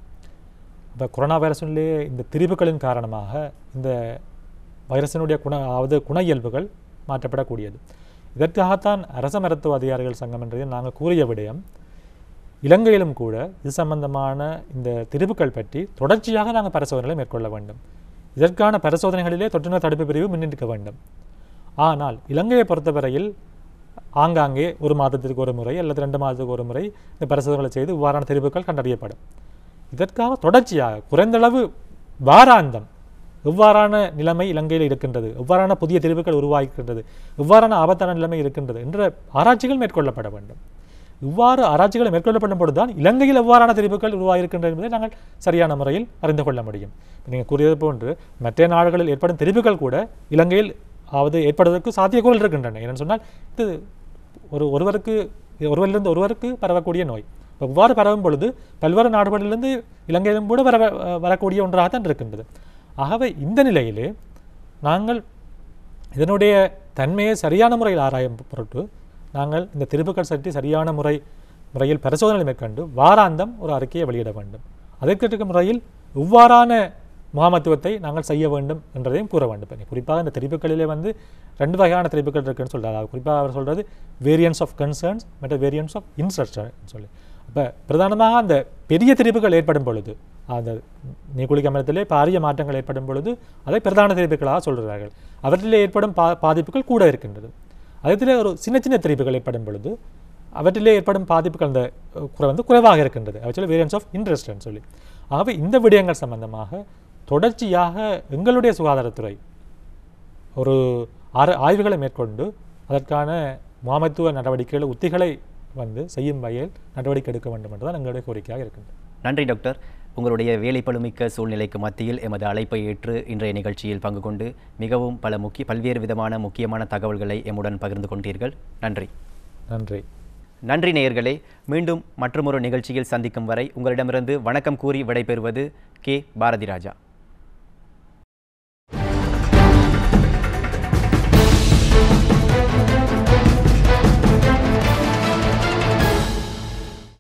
இப்போ கொரோனா வைரஸிலே இந்த திரிவுகளின் காரணமாக இந்த வைரஸினுடைய குண அதாவது குண இயல்புகள் மாற்றப்படக்கூடியது இதற்காகத்தான் அரச மருத்துவ அதிகாரிகள் சங்கம் என்றதை நாங்கள் கூறிய விடயம் இலங்கையிலும் கூட இது சம்பந்தமான இந்த திரிவுகள் பற்றி தொடர்ச்சியாக நாங்கள் பரிசோதனைகளை மேற்கொள்ள வேண்டும் இதற்கான பரிசோதனைகளிலே தொற்றுநோய் தடுப்பு பிரிவு முன்னிற்க வேண்டும் ஆனால் இலங்கையை பொறுத்தவரையில் ஆங்காங்கே ஒரு மாதத்திற்கு ஒரு முறை அல்லது ரெண்டு மாதத்துக்கு ஒரு முறை இந்த பரிசோதனைகளை செய்து இவ்வாறான தெரிவுகள் கண்டறியப்படும் இதற்காக தொடர்ச்சியாக குறைந்தளவு வாராந்தம் எவ்வாறான நிலைமை இலங்கையில் இருக்கின்றது எவ்வாறான புதிய தெரிவுகள் உருவாகின்றது எவ்வாறான ஆபத்தான நிலைமை இருக்கின்றது என்ற ஆராய்ச்சிகள் மேற்கொள்ளப்பட வேண்டும் இவ்வாறு ஆராய்ச்சிகள் மேற்கொள்ளப்படும் பொழுதுதான் இலங்கையில் எவ்வாறான தெரிவுகள் உருவாகியிருக்கின்றன என்பதை நாங்கள் சரியான முறையில் அறிந்து கொள்ள முடியும் நீங்கள் கூறியது போன்று மற்ற நாடுகளில் ஏற்படும் தெரிவுகள் கூட இலங்கையில் அதாவது ஏற்படுவதற்கு சாத்தியக்கூறுகள் இருக்கின்றன ஏன்னு சொன்னால் இது ஒரு ஒருவருக்கு ஒருவரிலிருந்து ஒருவருக்கு பரவக்கூடிய நோய் இப்ப இவ்வாறு பரவும் பொழுது பல்வேறு நாடுகளிலிருந்து இலங்கையிலும் கூட வர வரக்கூடிய ஒன்றாகத்தான் இருக்கின்றது ஆகவே இந்த நிலையிலே நாங்கள் இதனுடைய தன்மையை சரியான முறையில் ஆராயும் பொருட்டு நாங்கள் இந்த திருப்புக்கள் சற்றி சரியான முறை முறையில் பரிசோதனை மேற்கொண்டு வாராந்தம் ஒரு அறிக்கையை வெளியிட வேண்டும் அதற்கேற்ற முறையில் இவ்வாறான முகாமத்துவத்தை நாங்கள் செய்ய வேண்டும் என்றதையும் கூற வேண்டும் இப்ப குறிப்பாக இந்த தெரிப்புகளிலே வந்து ரெண்டு வகையான தெரிப்புகள் இருக்குன்னு சொல்றாரு குறிப்பாக அவர் சொல்றது வேரியன்ஸ் ஆஃப் கன்சர்ன்ஸ் மற்ற வேரியன்ஸ் ஆஃப் இன்ஸ்ட்ரக்ஷன் சொல்லி அப்போ பிரதானமாக அந்த பெரிய தெரிப்புகள் ஏற்படும் பொழுது அந்த நீக்குளிக் அமிலத்திலே பாரிய மாற்றங்கள் ஏற்படும் பொழுது அதை பிரதான தெரிப்புகளாக சொல்கிறார்கள் அவற்றிலே ஏற்படும் பா பாதிப்புகள் கூட இருக்கின்றது அதே ஒரு சின்ன சின்ன தெரிப்புகள் ஏற்படும் பொழுது அவற்றிலே ஏற்படும் பாதிப்புகள் அந்த அஹ், குறை வந்து குறைவாக இருக்கின்றது ஆக்சுவலி வேரியன்ஸ் ஆஃப் இன்ட்ரெஸ்ட்னு சொல்லி ஆகவே இந்த விடயங்கள் சம்பந்தமாக தொடர்ச்சியாக எங்களுடைய சுகாதாரத்துறை ஒரு ஆர ஆய்வுகளை மேற்கொண்டு அதற்கான முகாமைத்துவ நடவடிக்கைகள் உத்திகளை வந்து செய்யும் வகையில் நடவடிக்கை எடுக்க வேண்டும் என்றுதான் எங்களுடைய கோரிக்கையாக இருக்கின்றது நன்றி டாக்டர் உங்களுடைய வேலைப்பளுமிக்க சூழ்நிலைக்கு மத்தியில் எமது அழைப்பை ஏற்று இன்றைய நிகழ்ச்சியில் பங்கு கொண்டு மிகவும் பல முக்கிய பல்வேறு விதமான முக்கியமான தகவல்களை எம்முடன் பகிர்ந்து கொண்டீர்கள் நன்றி நன்றி நன்றி நேயர்களே மீண்டும் மற்றொரு நிகழ்ச்சியில் சந்திக்கும் வரை உங்களிடமிருந்து வணக்கம் கூறி விடைபெறுவது கே பாரதிராஜா